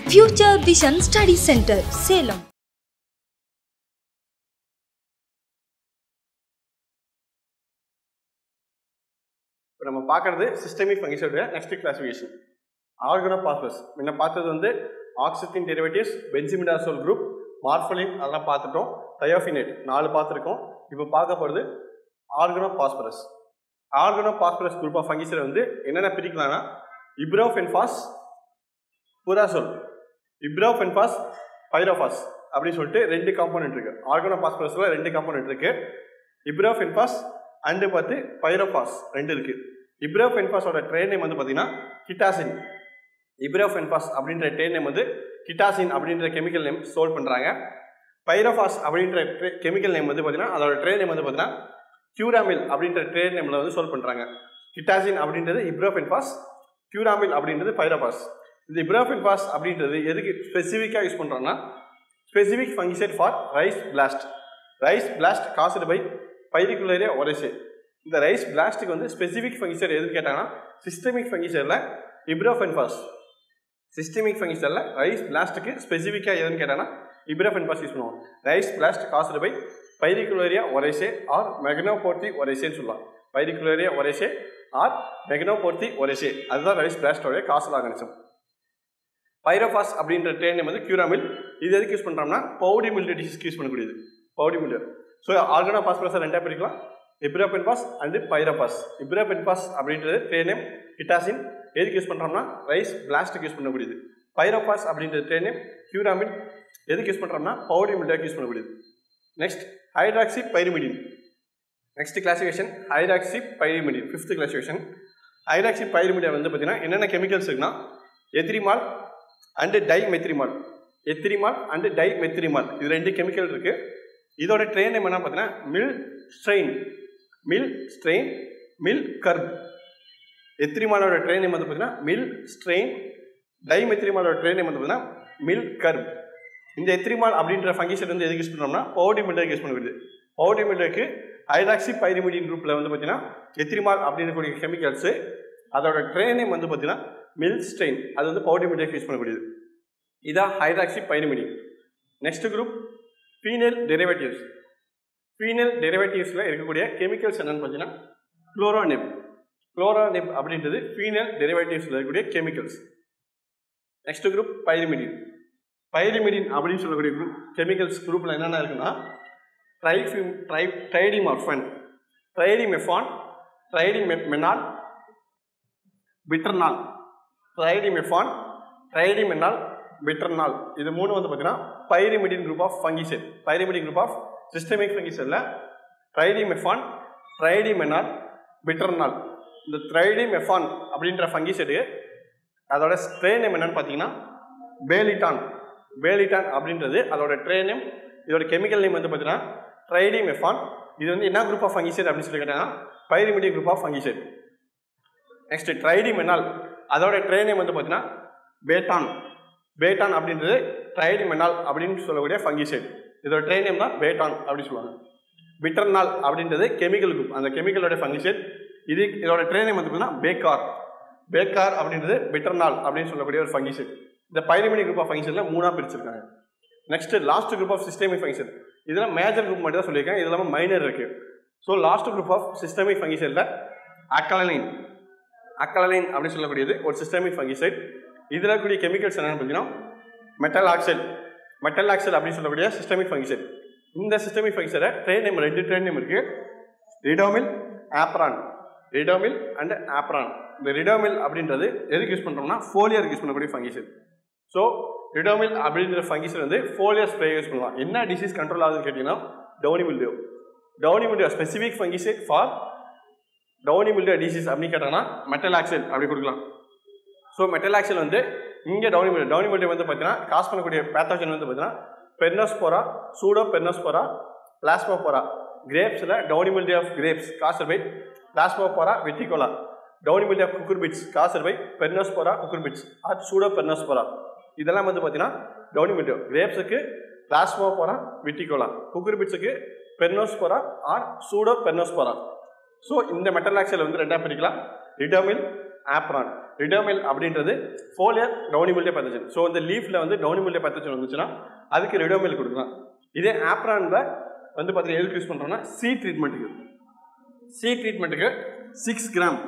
Future Vision Study Center, Salem. இப்போ நம்ம பார்க்கறது சிஸ்டமிக் ஃபங்க்ஷனுடைய நெக்ஸ்ட் கிளாசிஃபிகேஷன் ஆர்கனோபாஸ்பஸ் முன்ன பார்த்தது வந்து oxygen derivatives benzimidazole group morpholine அதெல்லாம் பார்த்துட்டோம் தயோஃபினேட் நாலு பார்த்துருக்கோம் இப்போ பார்க்க போகிறது ஆர்கனோபாஸ்பரஸ் ஆர்கனோபாஸ்பரஸ் குரூப் ஆஃப் ஃபங்கிஸில் வந்து என்னென்ன பிரிக்கலாம்னா இப்ரோஃபென்பாஸ் புராசோல் இப்ரோஃபென்பாஸ் பைரோஃபாஸ் அப்படின்னு சொல்லிட்டு ரெண்டு காம்போனன்ட் இருக்கு ஆர்கனோபாஸ்பரஸில் ரெண்டு காம்போனன்ட் இருக்கு இப்ரோஃபென்பாஸ் அண்டு பார்த்து பைரோபாஸ் ரெண்டு இருக்கு இப்ரோஃபென்பாஸோட ட்ரெயின் நேம் வந்து பார்த்தீங்கன்னா கிட்டாசின் இப்ரோஃபென்பாஸ் அப்படின்ற ட்ரெயின் நேம் வந்து கிட்டாசின் அப்படின்ற கெமிக்கல் நேம் சோல் பண்ணுறாங்க பைரோபாஸ் அப்படின்ற கெமிக்கல் நேம் வந்து பார்த்தீங்கன்னா அதோட ட்ரெயின் நேம் வந்து பார்த்தீங்கன்னா கியூராமில் அப்படின்ற ட்ரெயின் நேமில் வந்து சோல் பண்ணுறாங்க கிட்டாசின் அப்படின்றது இப்ரோஃபென்பாஸ் கியூராமில் அப்படின்றது பைரோபாஸ் இந்த இப்ரோஃபென்பாஸ் அப்படின்றது எதுக்கு ஸ்பெசிஃபிக்காக யூஸ் பண்ணுறோன்னா specific fungicide for rice blast rice blast caused by Pyricularia oryzae இந்த ரைஸ் பிளாஸ்ட்டுக்கு வந்து ஸ்பெசிஃபிக் ஃபங்கிசைட் எதுன்னு கேட்டாங்கன்னா சிஸ்டமிக் ஃபங்கிசைடில் இப்ரோஃபென்பாஸ் சிஸ்டமிக் ஃபங்கிசைடில் ரைஸ் பிளாஸ்ட்டுக்கு ஸ்பெசிஃபிக்காக எதுன்னு கேட்டாங்கன்னா இப்ரோஃபென்பாஸ் யூஸ் பண்ணுவோம் rice blast caused by Pyricularia oryzae or Magnaporthe ஒரேசேன்னு சொல்லலாம் Pyricularia oryzae or Magnaporthe oryzae அதுதான் ரைஸ் பிளாஸ்டோடைய காசல் ஆர்கானிசம் பைரோபாஸ் அப்படின்ற ட்ரெயின் வந்து கியூராமில் இது எதுக்கு யூஸ் பண்ணுறோம்னா பவுடி மில்டு டிசீஸ்க்கு யூஸ் பண்ணக்கூடியது பவுடி மில்டு ஸோ ஆர்கனோ பாஸ்பரஸை ரெண்டாக பிரிக்கலாம் இப்ரோபென்பாஸ் அண்டு பைரோபாஸ் இப்ரோபென்பாஸ் அப்படின்றது ட்ரெயின் நேம் கிட்டாசின் எதுக்கு யூஸ் பண்ணுறோம்னா ரைஸ் பிளாஸ்ட்டுக்கு யூஸ் பண்ணக்கூடியது பைரோபாஸ் அப்படின்ற ட்ரெயின் நேம் கியூராமில் எதுக்கு யூஸ் பண்ணுறோம்னா பவுடி மில்டாக்கு யூஸ் பண்ணக்கூடியது next hydroxy pyrimidine next classification hydroxy pyrimidine fifth classification hydroxy pyrimidine வந்து பார்த்தீங்கன்னா என்னென்ன கெமிக்கல்ஸ் இருக்குன்னா ethirimol and dimethirimol ethirimol and dimethirimol இது ரெண்டு கெமிக்கல் இருக்கு இதோட ட்ரெயின் நேம் என்ன பார்த்தீங்கன்னா Milstem Milstem Milcurb எத்திரிமாலோட ட்ரெயின் நேம் வந்து பார்த்தீங்கன்னா மில் ஸ்ட்ரெயின் டை மெத்ரிமாலோட ட்ரெயின் நேம் வந்து பார்த்தீங்கன்னா மில் கர்ப் இந்த எத்திரிமால் அப்படின்ற ஃபங்கிஷன் வந்து எதுக்கு யூஸ் பண்ணுறோம்னா பவுடி மில்லுக்கு யூஸ் பண்ணக்கூடியது பவுடி மில்லுக்கு ஹைட்ராக்சி பைரிமிடின் குரூப்பில் வந்து பார்த்தீங்கன்னா எத்திரிமால் அப்படின்றக்கூடிய கெமிக்கல்ஸு அதோட ட்ரெயின் நேம் வந்து பார்த்தீங்கன்னா மில் ஸ்ட்ரெயின் அது வந்து பவுடர் மீடியம் யூஸ் பண்ணக்கூடியது இதான் hydroxy pyrimidine next group phenol derivatives phenol டெரிவேட்டிவ்ஸில் இருக்கக்கூடிய கெமிக்கல்ஸ் என்னென்னு பார்த்தீங்கன்னா குளோரோனெப் குளோரோனெப் அப்படின்றது ஃபீனல் டெரிவேட்டிவ்ஸில் இருக்கக்கூடிய chemicals next group pyrimidine pyrimidine அப்படின்னு சொல்லக்கூடிய குரூப் கெமிக்கல்ஸ் குரூப்பில் என்னென்ன இருக்குன்னா ட்ரைஃபிம் ட்ரை ட்ரைடிமார்ஃபன் ட்ரைடிமெஃபான் ட்ரைடிமெனால் பிட்டர்னால் ட்ரைடிமெஃபான் ட்ரைடிமெனால் பிட்டர்னால் இது மூணு வந்து பார்த்தீங்கன்னா pyrimidine group of fungicide pyrimidine group of systemic ஃபங்கிசைடில் ட்ரைடிமெஃபான் ட்ரைடிமெனால் பிட்டர்னால் இந்த ட்ரைடிமெஃபான் அப்படின்ற ஃபங்கிசைடு அதோட ஸ்ட்ரெயின் நேம் என்னன்னு பார்த்தீங்கன்னா பேலிட்டான் பேலிட்டான் அப்படின்றது அதோட ட்ரெயின் நேம் இதோட கெமிக்கல் நேம் வந்து பார்த்தீங்கன்னா ட்ரைடிமெஃபான் இது வந்து என்ன குரூப் ஆஃப் ஃபங்கிசைட் அப்படின்னு சொல்லி கேட்டாங்கன்னா pyrimidine group of fungicide next triadimenol அதோட ட்ரெயின் நேம் வந்து பார்த்தீங்கன்னா பேட்டான் பேட்டான் அப்படின்றது ட்ரைடிமெனால் அப்படின்னு சொல்லக்கூடிய ஃபங்கிசைட் இதோட ட்ரெயின் நேம் தான் பேட்டான் அப்படின்னு சொல்லுவாங்க பிட்டர்னால் அப்படின்றது கெமிக்கல் குரூப் அந்த கெமிக்கலோட ஃபங்கிசைட் இது இதோட ட்ரெயின் நேம் வந்து பார்த்தீங்கன்னா பேக்கார் பேக்கார் அப்படின்றது பிட்டர்னால் அப்படின்னு சொல்லக்கூடிய ஒரு ஃபங்கிசைட் இந்த பைரிமினி குரூப் ஆஃப் ஃபங்கிசைடில் மூணாக பிரிச்சிருக்காங்க next last group of systemic fungicide இதெல்லாம் மேஜர் குரூப் மட்டும் தான் சொல்லியிருக்காங்க இது இல்லாமல் மைனர் இருக்குது so last group of systemic ஃபங்கிசைடில் அக்கலனைன் அக்கலனைன் அப்படின்னு சொல்லக்கூடியது ஒரு சிஸ்டமிக் ஃபங்கிசைட் இதில் இருக்கக்கூடிய கெமிக்கல்ஸ் என்னென்னு பார்த்தீங்கன்னா மெட்டல் ஆக்சைடு மெட்டல் ஆக்சைடு அப்படின்னு சொல்லக்கூடிய சிஸ்டமிக் ஃபங்கிசைட் இந்த சிஸ்டமிக் ஃபங்கிசைடை ட்ரெயின் நேம் ரெண்டு ட்ரெயின் நேம் இருக்குது Ridomil Apron Ridomil and Apron இந்த ரிடோமில் அப்படின்றது எதுக்கு யூஸ் பண்ணுறோம்னா ஃபோலியருக்கு யூஸ் பண்ணக்கூடிய ஃபங்கிசைட் ஸோ ரிடோமில் அப்படின்ற ஃபங்கிசைட் வந்து ஃபோலியர் ஸ்ப்ரே யூஸ் பண்ணலாம் என்ன டிசீஸ் கண்ட்ரோல் ஆகுதுன்னு கேட்டிங்கன்னா downy mildew downy mildew specific fungicide for downy mildew disease அப்படின்னு கேட்டாங்கன்னா மெட்டல் ஆக்சைல் அப்படி கொடுக்கலாம் ஸோ மெட்டல் ஆக்சைல் வந்து இங்கே டவுனி மில்டியோ டவுனி மில்டியோ வந்து பார்த்தீங்கன்னா காஸ் பண்ணக்கூடிய பேத்தோஜன் வந்து பார்த்தீங்கன்னா பெர்னோஸ்போரா சூடோ பெர்னோஸ்போரா பிளாஸ்மோபோரா கிரேப்ஸில் downy mildew of grapes caused by Plasmopara viticola downy mildew of cucurbits caused by Peronospora cucurbits or Pseudoperonospora இதெல்லாம் வந்து பார்த்தீங்கன்னா டவுனி மில்டியோ கிரேப்ஸுக்கு பிளாஸ்மோபோரா விட்டிகோலா குக்குர்பிட்ஸுக்கு Peronospora or Pseudoperonospora so இந்த metalaxyl வந்து ரெண்டாக பிரிக்கலாம் ரிடோமில் ஆப்ரான் ரிடோமில் அப்படின்றது ஃபோலியர் டவுனிமில்டே பேத்தஜன் ஸோ இந்த லீஃபில் வந்து டவுனிமில்டே பேத்தஜன் வந்துச்சுன்னா அதுக்கு ரிடோமில் கொடுக்கலாம் இதே ஆப்ரானில் வந்து பார்த்தீங்கன்னா எதுக்கு யூஸ் பண்ணுறோம்னா சி ட்ரீட்மெண்ட்டுக்கு சி ட்ரீட்மெண்ட்டுக்கு six gram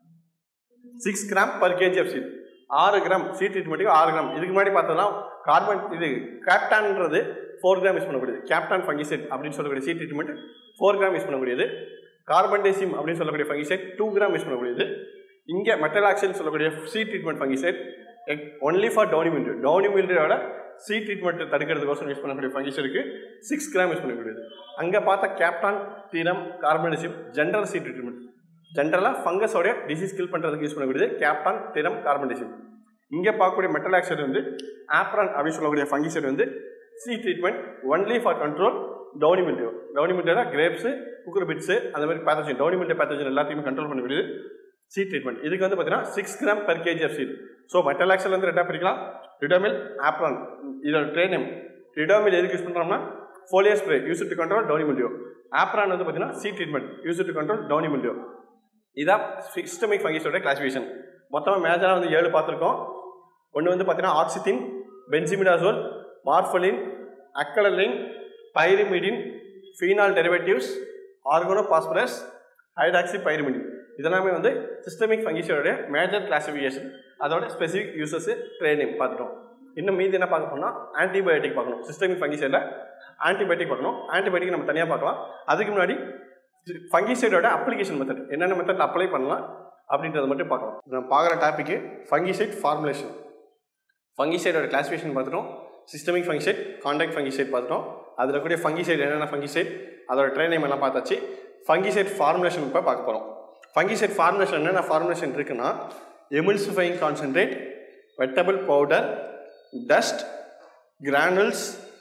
six gram per KG of seed ஆறு கிராம் சி ட்ரீட்மெண்ட்டுக்கு ஆறு கிராம் இதுக்கு முன்னாடி பார்த்தோம்னா கார்பன் இது கேப்டான்ன்றது ஃபோர் கிராம் யூஸ் பண்ணக்கூடியது கேப்டான் ஃபங்கிசைட் அப்படின்னு சொல்லக்கூடிய seed treatment four gram use பண்ணக்கூடியது கார்பன் டேசிம் அப்படின்னு சொல்லக்கூடிய ஃபங்கிசைட் டூ கிராம் யூஸ் பண்ணக்கூடியது இங்கே மெட்டலாக்சில் சொல்லக்கூடிய seed treatment fungicide only for downy mildew downy மில்டோட சி ட்ரீட்மெண்ட் தடுக்கிறதுக்கோசரம் யூஸ் பண்ணக்கூடிய ஃபங்கிசைடுக்கு சிக்ஸ் கிராம் யூஸ் பண்ணக்கூடியது அங்கே பார்த்த captan thiram carbendazim general seed treatment ஜென்ரலாக ஃபங்கஸோடைய டிசீஸ் கில் பண்ணுறதுக்கு யூஸ் பண்ணக்கூடியது கேப்டான் திரம் கார்பன் டேசிம் இங்கே பார்க்கக்கூடிய மெட்டல் ஆக்சைடு வந்து ஆப்ரான் அப்படின்னு சொல்லக்கூடிய ஃபங்கிசைடு வந்து seed treatment only for control downy mildew downy மில்டியோட கிரேப்ஸு குக்குர்பிட்ஸு அந்த மாதிரி பேத்தஜன் டவுனி மில்டியோ பேத்தஜன் எல்லாத்தையுமே கண்ட்ரோல் பண்ணக்கூடியது சி ட்ரீட்மெண்ட் இதுக்கு வந்து பார்த்தீங்கன்னா six gram per KG of seed so metal oxide வந்து ரெண்டாக பிரிக்கலாம் ரிடோமில் ஆப்ரான் இதோட ட்ரே நேம் ரிடோமில் எதுக்கு யூஸ் பண்ணுறோம்னா foliar spray use to control downy mildew Apron வந்து பார்த்தீங்கன்னா seed treatment use to control downy mildew இதான் சிஸ்டமிக் ஃபங்கிஸோட கிளாசிஃபிகேஷன் மொத்தமாக மேஜராக வந்து ஏழு பார்த்துருக்கோம் ஒன்று வந்து பார்த்தீங்கன்னா oxathiin benzimidazole morpholine acylalanine pyrimidine phenol derivatives organophosphorus hydroxy pyrimidine இதெல்லாமே வந்து சிஸ்டமிக் ஃபங்கிஸோடைய மேஜர் கிளாசிஃபிகேஷன் அதோட ஸ்பெசிஃபிக் யூசஸ் ட்ரைனிங் பார்த்துட்டோம் இன்னும் மீதி என்ன பார்க்க போனால் ஆன்டிபயோட்டிக் பார்க்கணும் சிஸ்டமிக் ஃபங்கிசைடில் ஆன்டிபயோட்டிக் பார்க்கணும் ஆன்டிபயோட்டிக் நம்ம தனியாக பார்க்கலாம் அதுக்கு முன்னாடி ஃபங்கிசைடோட அப்ளிகேஷன் மெத்தட் என்னென்ன மெத்தடில் அப்ளை பண்ணலாம் அப்படின்றத மட்டும் பார்க்கலாம் நம்ம பார்க்குற டாப்பிக்கு ஃபங்கிசைட் ஃபார்முலேஷன் ஃபங்கிசைடோட கிளாசிஃபிகேஷன் பார்த்துட்டோம் சிஸ்டமிக் ஃபங்கிசைட் காண்டாக்ட் ஃபங்கிசைட் பார்த்துட்டோம் அதில் கூடிய ஃபங்கிசைட் என்னென்ன ஃபங்கிசைட் அதோட ட்ரெயின் நேம் எல்லாம் பார்த்தாச்சு ஃபங்கிசைட் ஃபார்முலேஷன் இப்போ பார்க்க போகிறோம் ஃபங்கிசைட் ஃபார்முலேஷன் என்னென்ன ஃபார்முலேஷன் இருக்குன்னா emulsifying concentrate wettable powder dust granules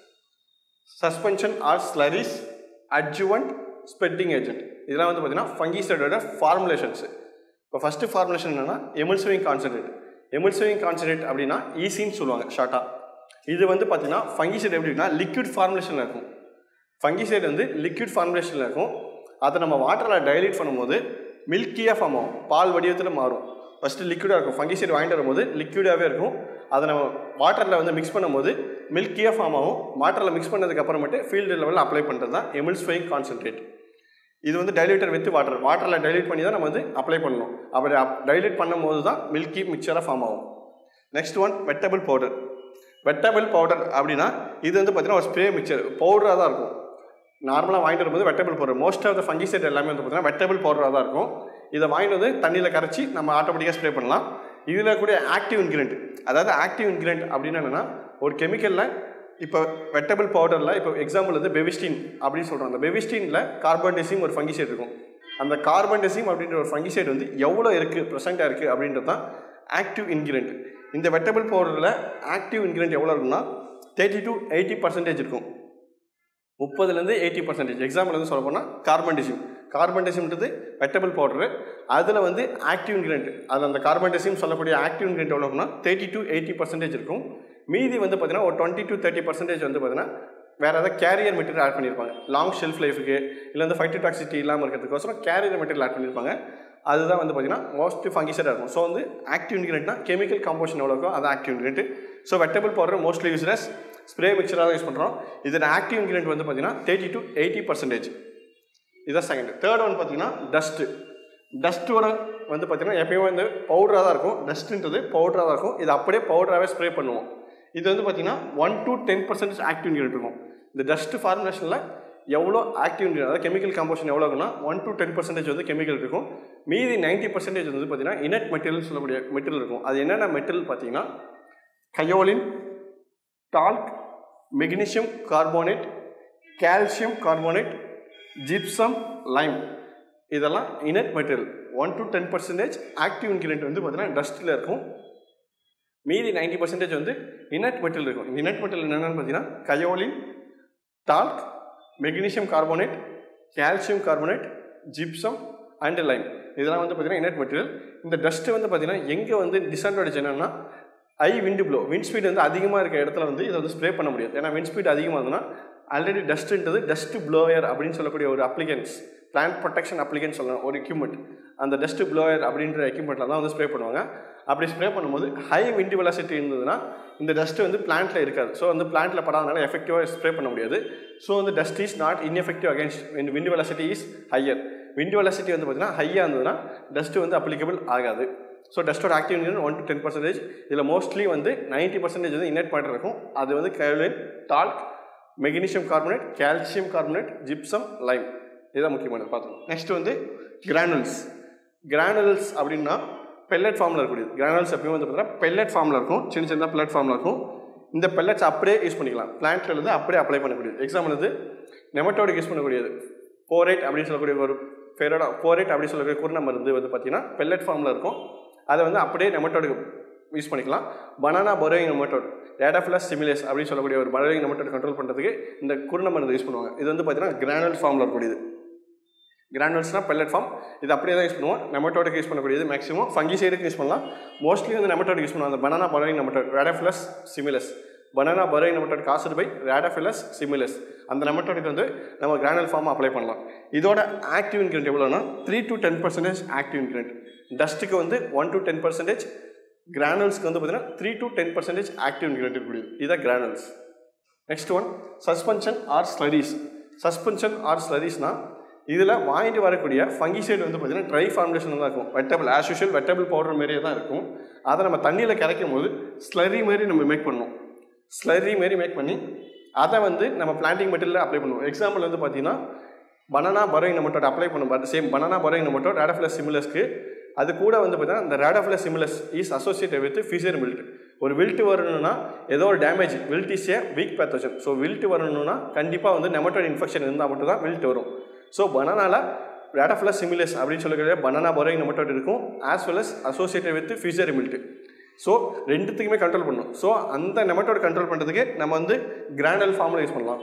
suspension or slurries adjuvant spreading agent இதெல்லாம் வந்து பார்த்தீங்கன்னா ஃபங்கிசைடோட ஃபார்முலேஷன்ஸ் இப்போ ஃபஸ்ட்டு ஃபார்முலேஷன் என்னென்னா எமில்சிவிங் கான்சன்ட்ரேட் எமில்சிவிங் கான்சன்ட்ரேட் அப்படின்னா ஈஸின்னு சொல்லுவாங்க ஷார்ட்டாக இது வந்து பார்த்தீங்கன்னா ஃபங்கிசைட் எப்படின்னா லிக்விட் ஃபார்முலேஷனில் இருக்கும் ஃபங்கிசைட் வந்து லிக்விட் ஃபார்முலேஷனில் இருக்கும் அதை நம்ம வாட்டரில் டைலூட் பண்ணும்போது மில்கியாக ஃபார்ம் ஆகும் பால் வடிவத்தில் மாறும் ஃபஸ்ட்டு லிக்விடாக இருக்கும் ஃபங்கிசைட் வாங்கிட்டு வரும்போது லிக்விடாகவே இருக்கும் அதை நம்ம வாட்டரில் வந்து மிக்ஸ் பண்ணும்போது மில்கியாக ஃபார்ம் ஆகும் வாட்டரில் மிக்ஸ் பண்ணதுக்கு அப்புறமேட்டு ஃபீல்டு லெவலில் அப்ளை பண்ணுறது தான் எமில்ஸ்ஃபைங் கான்சன்ட்ரேட் இது வந்து டைல்யூட்டர் வித் வாட்டர் வாட்டரில் டைல்யூட் பண்ணி தான் நம்ம வந்து அப்ளை பண்ணணும் அப்படி டைல்யூட் பண்ணும்போது தான் மில்கி மிக்சராக ஃபார்ம் ஆகும் next one wettable powder wettable powder அப்படின்னா இது வந்து பார்த்தீங்கன்னா ஒரு ஸ்ப்ரே மிக்சர் பவுடராக தான் இருக்கும் நார்மலாக வாங்கிட்டு வரும்போது wettable powder most of the fungicide எல்லாமே வந்து பார்த்தீங்கன்னா வெட்டபிள் பவுடராக தான் இருக்கும் இதை வாங்கிட்டு வந்து தண்ணியில் கரைச்சி நம்ம ஆட்டோமேட்டிக்காக ஸ்ப்ரே பண்ணலாம் இதில் கூட ஆக்டிவ் இன்கிரியன்ட் அதாவது ஆக்டிவ் இன்கிரியன்ட் அப்படின்னு என்னென்னா ஒரு கெமிக்கலில் இப்போ வெட்டபிள் பவுடரில் இப்போ எக்ஸாம்பிள் வந்து பெவிஸ்டின் அப்படின்னு சொல்கிறோம் அந்த பெவிஸ்டினில் கார்பன் டெசிம் ஒரு ஃபங்கிசைட் இருக்கும் அந்த கார்பன் டெசிம் அப்படின்ற ஒரு ஃபங்கிசைட் வந்து எவ்வளோ இருக்குது ப்ரெசென்ட்டாக இருக்குது அப்படின்றது தான் ஆக்டிவ் இன்கிரியன்ட் இந்த வெட்டபிள் பவுடரில் ஆக்டிவ் இன்கிரியன்ட் எவ்வளோ இருக்குன்னா தேர்ட்டி டு எயிட்டி பர்சன்டேஜ் இருக்கும் முப்பதுலேருந்து எயிட்டி பர்சன்டேஜ் எக்ஸாம்பிள் வந்து சொல்ல போனால் கார்பன் டெசிம் கார்பன் டெசிம்ன்றது வெட்டபிள் பவுடரு அதில் வந்து ஆக்டிவ் இன்கிரியன்ட் அதில் அந்த கார்பன் டெசிம் சொல்லக்கூடிய ஆக்டிவ் இன்கிரியன்ட் எவ்வளோ இருக்குன்னா தேர்ட்டி டு எயிட்டி பர்சன்டேஜ் இருக்கும் மீதி வந்து பார்த்தீங்கன்னா ஒரு டுவெண்ட்டி டு தேர்ட்டி பர்சன்டேஜ் வந்து பார்த்தீங்கன்னா வேறு ஏதாவது கேரியர் மெட்டீரியல் ஆட் பண்ணியிருப்பாங்க லாங் ஷெல்ஃப் லைஃபுக்கு இல்லை வந்து ஃபைட்டோடாக்சிட்டி இல்லாமல் இருக்கிறதுக்கோசரம் கேரியர் மெட்டீரியல் ஆட் பண்ணியிருப்பாங்க அதுதான் வந்து பார்த்தீங்கன்னா மோஸ்ட் ஃபங்கிசைடாக இருக்கும் ஸோ வந்து ஆக்டிவ் இன்கிரியன்ட்னா கெமிக்கல் காம்போஷன் எவ்வளோ இருக்கும் அது active ingredient so wettable powder mostly useless spray மிக்சராக யூஸ் பண்ணுறோம் இதில் ஆக்டிவ் இன்கிரியன்ட் வந்து பார்த்தீங்கன்னா தேர்ட்டி டு எயிட்டி பர்சன்டேஜ் இதான் செகண்ட் தேர்ட் ஒன் பார்த்தீங்கன்னா டஸ்ட்டு டஸ்ட்டோட வந்து பார்த்தீங்கன்னா எப்பயுமே வந்து பவுடராக தான் இருக்கும் டஸ்ட்டுன்றது பவுடராக தான் இருக்கும் இது அப்படியே பவுடராகவே ஸ்ப்ரே பண்ணுவோம் இது வந்து பார்த்தீங்கன்னா one to ten percentage active ingredient இருக்கும் இந்த டஸ்ட் ஃபார்முலேஷனில் எவ்வளோ ஆக்டிவ் இன்கிரியன்ட் அதாவது கெமிக்கல் காம்போஷன் எவ்வளோ இருக்குன்னா ஒன் டு டென் பர்சன்டேஜ் வந்து கெமிக்கல் இருக்கும் மீதி நைன்ட்டி பர்சன்டேஜ் வந்து பார்த்தீங்கன்னா இனட் மெட்டீரியல் சொல்லக்கூடிய மெட்டீரியல் இருக்கும் அது என்னென்ன மெட்டீரியல் பார்த்தீங்கன்னா kaolin talc magnesium carbonate calcium carbonate gypsum lime இதெல்லாம் inert material one to ten percentage active ingredient வந்து பார்த்தீங்கன்னா டஸ்ட்டில் இருக்கும் மீதி நைன்டி பர்சன்டேஜ் வந்து இனட் மெட்டீரியல் இருக்கும் இந்த இனட் மெட்டீரியல் என்னென்னு பார்த்தீங்கன்னா kaolin talc magnesium carbonate calcium carbonate gypsum and lime இதெல்லாம் வந்து பார்த்தீங்கன்னா இனட் மெட்டீரியல் இந்த டஸ்ட்டு வந்து பார்த்தீங்கன்னா எங்கே வந்து டிஸ்அட்வான்டேஜ் என்னென்னா high wind blow wind speed வந்து அதிகமாக இருக்க இடத்துல வந்து இதை வந்து ஸ்ப்ரே பண்ண முடியாது ஏன்னா விண்ட் ஸ்பீட் அதிகமாக இருந்ததுன்னா ஆல்ரெடி டஸ்ட்டுன்றது டஸ்ட் ப்ளோயர் அப்படின்னு சொல்லக்கூடிய ஒரு அப்ளிகன்ஸ் பிளான்ட் ப்ரொடெக்ஷன் அப்ளிகன்ஸ் சொல்லலாம் ஒரு எக்யூப்மெண்ட் அந்த டஸ்ட் ப்ளோயர் அப்படின்ற எக்யூப்மெண்ட்டில் தான் வந்து ஸ்ப்ரே பண்ணுவாங்க அப்படி ஸ்ப்ரே பண்ணும்போது ஹை விண்ட் வெலாசிட்டி இருந்ததுன்னா இந்த டஸ்ட் வந்து பிளான்ட்டில் இருக்காது ஸோ வந்து பிளான்ட்டில் படாதனால எஃபெக்டிவாக ஸ்ப்ரே பண்ண முடியாது ஸோ வந்து dust is not ineffective against when wind velocity is higher wind velocity வந்து பார்த்தீங்கன்னா ஹையாக இருந்ததுன்னா டஸ்ட் வந்து அப்ளிகபிள் ஆகாது ஸோ டஸ்ட்டோட active ingredient one to ten percentage இதில் மோஸ்ட்லி வந்து நைன்ட்டி பர்சன்டேஜ் வந்து இன்னட் பாயிண்ட் இருக்கும் அது வந்து kaolin talc magnesium carbonate calcium carbonate gypsum lime இதுதான் முக்கியமானது பார்த்துக்கணும் நெக்ஸ்ட் வந்து கிரானுல்ஸ் கிரானுல்ஸ் அப்படின்னா பெல்லட் ஃபார்மில் இருக்கக்கூடியது கிரானுல்ஸ் எப்பயும் வந்து பார்த்தீங்கன்னா பெல்லட் ஃபார்மில் இருக்கும் சின்ன சின்ன பெல்லட் ஃபார்மில் இருக்கும் இந்த பெல்லட்ஸ் அப்படியே யூஸ் பண்ணிக்கலாம் பிளான்ட்ல இருந்து அப்படியே அப்ளை பண்ணக்கூடியது எக்ஸாம்பிள் வந்து நெமட்டோடுக்கு யூஸ் பண்ணக்கூடியது போரேட் அப்படின்னு சொல்லக்கூடிய ஒரு ஃபெரோடா போரேட் அப்படின்னு சொல்லக்கூடிய குருண மருந்து வந்து பார்த்தீங்கன்னா பெல்லட் ஃபார்மில் இருக்கும் அதை வந்து அப்படியே நெமட்டோடுக்கு யூஸ் பண்ணிக்கலாம் banana burrowing nematode radopholus similis அப்படின்னு சொல்லக்கூடிய ஒரு பரோயிங் நெமட்டோட் கண்ட்ரோல் பண்ணுறதுக்கு இந்த குருண மருந்து யூஸ் பண்ணுவாங்க இது வந்து பார்த்தீங்கன்னா கிரானுல் ஃபார்மில் இருக்கக்கூடியது கிரானுல்ஸ்னால் பெல்லட் ஃபார்ம் இது அப்படியே தான் யூஸ் பண்ணுவோம் நெமட்டோடுக்கு யூஸ் பண்ணக்கூடியது மேக்ஸிமம் ஃபங்கிசைடுக்கு யூஸ் பண்ணலாம் மோஸ்ட்லி வந்து நெமட்டோடு யூஸ் பண்ணுவாங்க அந்த banana burrowing nematode radopholus similis banana burrowing nematode caused by radopholus similis அந்த நெமட்டோடுக்கு வந்து நம்ம கிரானுல் ஃபார்ம் அப்ளை பண்ணலாம் இதோட ஆக்டிவ் இன்கிரியன்ட் எவ்வளோனா three to ten percentage active ingredient டஸ்ட்டுக்கு வந்து ஒன் டு டென் பர்சன்டேஜ் கிரானுல்ஸ்க்கு வந்து பார்த்தீங்கன்னா three to ten percentage active ingredient இருக்கக்கூடியது இதுதான் granules next one suspension or ஸ்லரிஸ் suspension or ஸ்லரிஸ்னா இதில் வாங்கிட்டு வரக்கூடிய ஃபங்கிசைடு வந்து பார்த்தீங்கன்னா ட்ரை ஃபார்முலேஷன் தான் இருக்கும் wettable as usual wettable powder மாரியே தான் இருக்கும் அதை நம்ம தண்ணியில் கரைக்கும் போது ஸ்லரி மாரி நம்ம மேக் பண்ணணும் ஸ்லரி மாரி மேக் பண்ணி அதை வந்து நம்ம பிளான்டிங் மெட்டீரியலில் அப்ளை பண்ணுவோம் எக்ஸாம்பிள் வந்து பார்த்தீங்கன்னா பனானா பரோயிங் நம்மட்டோட அப்ளை பண்ணும் same banana burrowing nematode radopholus சிமிலஸ்க்கு அது கூட வந்து பார்த்தீங்கன்னா இந்த radopholus similis is associated with fusarium wilt ஒரு வில்ட் வரணும்னா ஏதோ ஒரு damage wilt is a weak pathogen so wilt வரணும்னா கண்டிப்பாக வந்து நெமட்டோட் இன்ஃபெக்ஷன் இருந்தால் மட்டும் தான் வில்ட் வரும் ஸோ பனானால ரேடஃபிலஸ் சிமிலஸ் அப்படின்னு சொல்லக்கூடிய பனானா பரோயிங் நெமட்டோட் இருக்கும் as well as associated with fusarium wilt so ரெண்டுத்துக்குமே கண்ட்ரோல் பண்ணணும் ஸோ அந்த நெமட்டோட கண்ட்ரோல் பண்ணுறதுக்கு நம்ம வந்து கிராண்டல் ஃபார்மில் யூஸ் பண்ணலாம்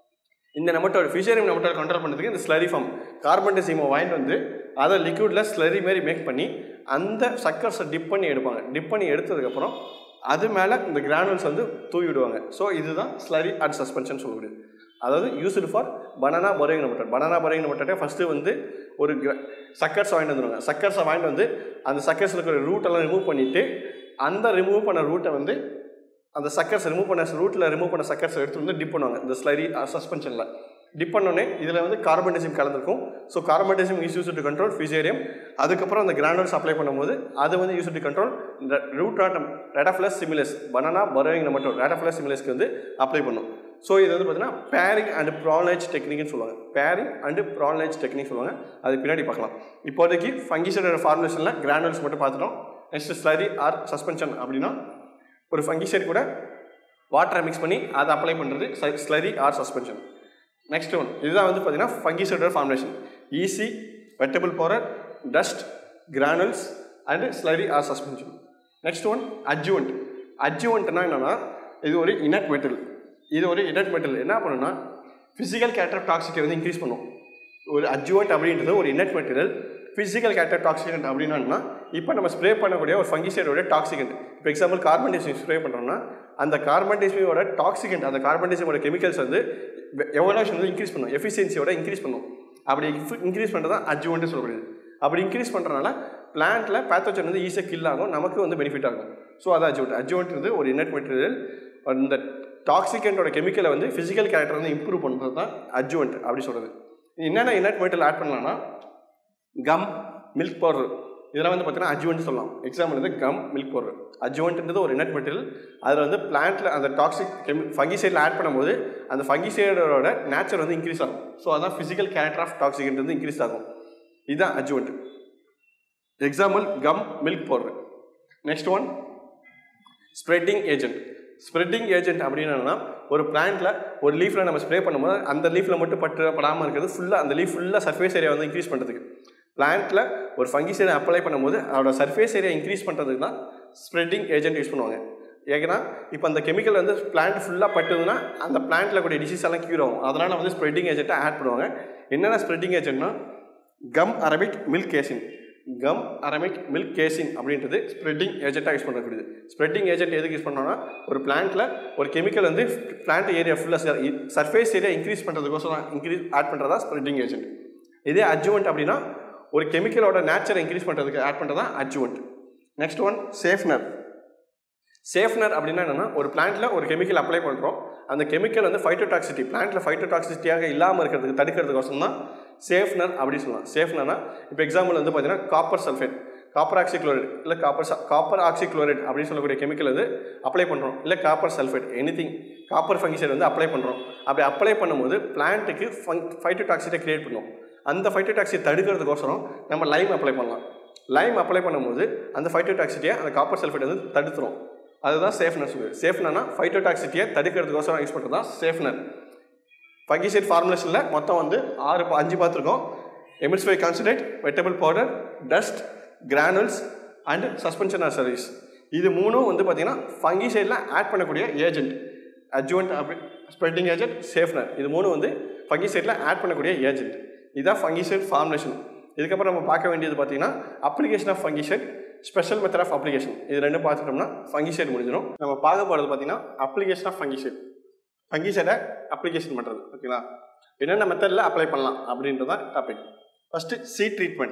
இந்த நெமட்டோட ஃபிஷரியம் நெமட்டோட கண்ட்ரோல் பண்ணுறதுக்கு இந்த ஸ்லரி ஃபார்ம் கார்பன் டெசிமோ வாங்கிட்டு வந்து அதை லிக்விடில் ஸ்லரி மாரி மேக் பண்ணி அந்த சக்கர்ஸை டிப் பண்ணி எடுப்பாங்க டிப் பண்ணி எடுத்ததுக்கப்புறம் அது மேலே இந்த கிரானுல்ஸ் வந்து தூவி விடுவாங்க ஸோ இதுதான் ஸ்லரி அண்ட் சஸ்பென்ஷன் சொல்லக்கூடியது அதாவது used for banana burrowing nematode banana burrowing nematode first வந்து ஒரு சக்கர்ஸ் வாங்கிட்டு வந்துடுவாங்க சக்கர்ஸை வாங்கிட்டு வந்து அந்த சக்கர்ஸில் இருக்கிற ரூட்டெல்லாம் ரிமூவ் பண்ணிவிட்டு அந்த ரிமூவ் பண்ண ரூட்டை வந்து அந்த சக்கர்ஸ் ரிமூவ் பண்ண ரூட்டில் ரிமூவ் பண்ண சக்கர்ஸ் எடுத்து வந்து டிப் பண்ணுவாங்க இந்த ஸ்லரி சஸ்பென்ஷனில் டிப் பண்ணோடனே இதில் வந்து கார்பன்டேசியம் கலந்துருக்கும் so carbendazim is use to control fusarium அதுக்கப்புறம் அந்த கிரானுல்ஸ் அப்ளை பண்ணும்போது அது வந்து யூஸ் டு கண்ட்ரோல் இந்த ரூட் ஆட்டம் ரேடாஃபிலஸ் சிமிலஸ் பனானா பரோயிங் மட்டும் ரேடாஃபிலஸ் சிமிலஸ்க்கு வந்து அப்ளை பண்ணும் ஸோ இது வந்து பார்த்தீங்கன்னா பேரிங் அண்ட் ப்ரானேஜ் டெக்னிக்னு சொல்லுவாங்க பேரிங் அண்ட் ப்ரானேஜ் டெக்னிக் சொல்லுவாங்க அது பின்னாடி பார்க்கலாம் இப்போதைக்கு ஃபங்கிசைடோட ஃபார்முலேஷனில் கிரானுல்ஸ் மட்டும் பார்த்துட்டோம் நெக்ஸ்ட் ஸ்லரி ஆர் சஸ்பென்ஷன் அப்படின்னா ஒரு ஃபங்கிசைட் கூட வாட்டரை மிக்ஸ் பண்ணி அதை அப்ளை பண்ணுறது slurry or suspension next one இதுதான் வந்து பார்த்தீங்கன்னா ஃபங்கிசைடோட formulation EC wettable powder dust granules and slurry or suspension next one adjuvant அட்ஜுவன்ட்னா என்னென்னா இது ஒரு இனட் மெட்டல் இது ஒரு இனட் மெட்டல் என்ன பண்ணுன்னா ஃபிசிக்கல் கேரக்டர் டாக்ஸிட்டி வந்து இன்க்ரீஸ் பண்ணும் ஒரு அட்ஜுவன்ட் அப்படின்றது ஒரு inert material physical character toxicant அப்படின்னா இப்போ நம்ம ஸ்ப்ரே பண்ணக்கூடிய ஒரு ஃபங்கிசைடோட டாக்ஸிகன்ட் இப்போ எக்ஸாம்பிள் கார்பன் டெசிம் ஸ்ப்ரே பண்ணுறோம்னா அந்த கார்பன் டெசிமோட டாக்ஸிகன்ட் அந்த கார்பன் டெசிமோட கெமிக்கல்ஸ் வந்து எவலாஷன் வந்து இன்க்ரீஸ் பண்ணும் எஃபிஷியன்சியோட இன்க்ரீஸ் பண்ணும் அப்படி இன்க்ரீஸ் பண்ணுறது தான் அட்ஜுவன்ட்டு சொல்லக்கூடியது அப்படி இன்க்ரீஸ் பண்ணுறதுனால பிளான்ட்டில் பேத்தோஜன் வந்து ஈஸியாக கில் ஆகும் நமக்கு வந்து பெனிஃபிட் ஆகும் ஸோ அது அட்ஜுவன்ட் அட்ஜுவன்ட் ஒரு இன்னட் மெட்டீரியல் அந்த டாக்ஸிகண்டோட கெமிக்கலை வந்து ஃபிசிக்கல் கேரக்டர் வந்து இம்ப்ரூவ் பண்ணுறது தான் அட்ஜுவன்ட் அப்படி சொல்கிறது என்னென்ன இன்னட் மெட்டீரியல் ஆட் பண்ணலாம்னா கம் மில்க் பவுடர் இதெல்லாம் வந்து பார்த்தீங்கன்னா அஜுவன்ட் சொல்லலாம் எக்ஸாம்பிள் வந்து கம் மில்க் பவுடர் அஜுவன்ட்ன்றது ஒரு இன்னட் மெட்டீரியல் அதில் வந்து பிளான்ட்டில் அந்த டாக்ஸிக் கெமி ஃபங்கிசைடில் ஆட் பண்ணும்போது அந்த ஃபங்கிசைடோட நேச்சர் வந்து இன்க்ரீஸ் ஆகும் ஸோ அதான் ஃபிசிக்கல் கேரக்டர் ஆஃப் டாக்ஸிகன்ட் வந்து இன்க்ரீஸ் ஆகும் இதுதான் adjuvant example gum milk powder next one spreading agent spreading agent அப்படின்னா ஒரு பிளான்ட்டில் ஒரு லீஃபில் நம்ம ஸ்ப்ரே பண்ணும்போது அந்த லீஃபில் மட்டும் பட்டு படாமல் இருக்கிறது ஃபுல்லாக அந்த லீஃப் ஃபுல்லாக சர்ஃபேஸ் ஏரியா வந்து இன்க்ரீஸ் பண்ணுறதுக்கு பிளான்ட்டில் ஒரு ஃபங்கிசைடை அப்ளை பண்ணும்போது அதோட சர்ஃபேஸ் ஏரியா இன்க்ரீஸ் பண்ணுறதுக்கு தான் ஸ்ப்ரெட்டிங் ஏஜென்ட் யூஸ் பண்ணுவாங்க ஏன்னா இப்போ அந்த கெமிக்கல் வந்து பிளான்ட் ஃபுல்லாக பட்டுதுன்னா அந்த பிளான்ட்டில் கூடிய டிசீஸ் எல்லாம் க்யூர் ஆகும் அதனால் வந்து ஸ்ப்ரெட்டிங் ஏஜென்ட்டை ஆட் பண்ணுவாங்க என்னென்ன ஸ்ப்ரெட்டிங் ஏஜென்ட்னா gum arabic milk casein gum arabic milk casein அப்படின்றது ஸ்ப்ரெட்டிங் ஏஜென்ட்டாக யூஸ் பண்ணக்கூடியது ஸ்ப்ரெட்டிங் ஏஜென்ட் எதுக்கு யூஸ் பண்ணோம்னா ஒரு பிளான்ட்டில் ஒரு கெமிக்கல் வந்து பிளான்ட் ஏரியா ஃபுல்லாக சர்ஃபேஸ் ஏரியா இன்க்ரீஸ் பண்ணுறதுக்கோசரம் இன்க்ரீஸ் ஆட் பண்ணுறதா ஸ்ப்ரெட்டிங் ஏஜென்ட் இதே அட்ஜுவன்ட் அப்படின்னா ஒரு கெமிக்கலோட நேச்சரை இன்க்ரீஸ் பண்ணுறதுக்கு ஆட் பண்ணுறது தான் adjuvant next one safener safener அப்படின்னா என்னென்னா ஒரு பிளான்ட்ல ஒரு கெமிக்கல் அப்ளை பண்ணுறோம் அந்த கெமிக்கல் வந்து ஃபைட்டோடாக்சிட்டி பிளான்ட்ல ஃபைட்டோடாக்சிட்டியாக இல்லாமல் இருக்கிறதுக்கு தடுக்கிறதுக்கோசம் தான் சேஃப்னர் அப்படின்னு சொல்லலாம் சேஃப்னர்னா இப்போ எக்ஸாம்பிள் வந்து பார்த்தீங்கன்னா காப்பர் சல்ஃபேட் காப்பர் ஆக்சிக்ளோரைட் இல்லை காப்பர் காப்பர் ஆக்சிக்ளோரைட் அப்படின்னு சொல்லக்கூடிய கெமிக்கல் வந்து அப்ளை பண்ணுறோம் இல்லை copper sulphate anything copper fungicide வந்து அப்ளை பண்ணுறோம் அப்படி அப்ளை பண்ணும்போது பிளான்ட்டுக்கு ஃபங் ஃபைட்டோடாக்சிட்டை கிரியேட் பண்ணும் அந்த ஃபைட்டோடாக்சிட் தடுக்கிறதுக்கோசரம் நம்ம லைம் அப்ளை பண்ணலாம் லைம் அப்ளை பண்ணும்போது அந்த ஃபைட்டோடாக்சிட்டியை அந்த காப்பர் சல்ஃபேட் வந்து தடுத்துரும் அதுதான் சேஃப்னர் சொல்லுது சேஃப்னர்னா ஃபைட்டோடாக்சிட்டியை தடுக்கிறதுக்கோசரம் யூஸ் பண்ணுறது தான் சேஃப்னர் ஃபங்கிசைட் ஃபார்முலேஷனில் மொத்தம் வந்து ஆறு பா- அஞ்சு பார்த்துருக்கோம் emulsifiable concentrate wettable powder dust granules and suspension or service இது மூணும் வந்து பார்த்தீங்கன்னா ஃபங்கிசைடில் ஆட் பண்ணக்கூடிய ஏஜென்ட் அட்ஜுவன்ட் அப்படி ஸ்ப்ரெட்டிங் ஏஜென்ட் சேஃப்னர் இது மூணு வந்து ஃபங்கிசைடில் ஆட் பண்ணக்கூடிய ஏஜென்ட் இதுதான் ஃபங்கிசைட் ஃபார்முலேஷன் இதுக்கப்புறம் நம்ம பார்க்க வேண்டியது பார்த்தீங்கன்னா application of fungicide special method of application இது ரெண்டும் பார்த்துட்டோம்னா ஃபங்கிசைட் முடிஞ்சிடும் நம்ம பார்க்க போகிறது பார்த்தீங்கன்னா அப்ளிகேஷன் ஆஃப் ஃபங்கிசைட் ஃபங்கிசைடை அப்ளிகேஷன் பண்ணுறது ஓகேங்களா என்னென்ன மெத்தடில் அப்ளை பண்ணலாம் அப்படின்றது தான் topic first seed treatment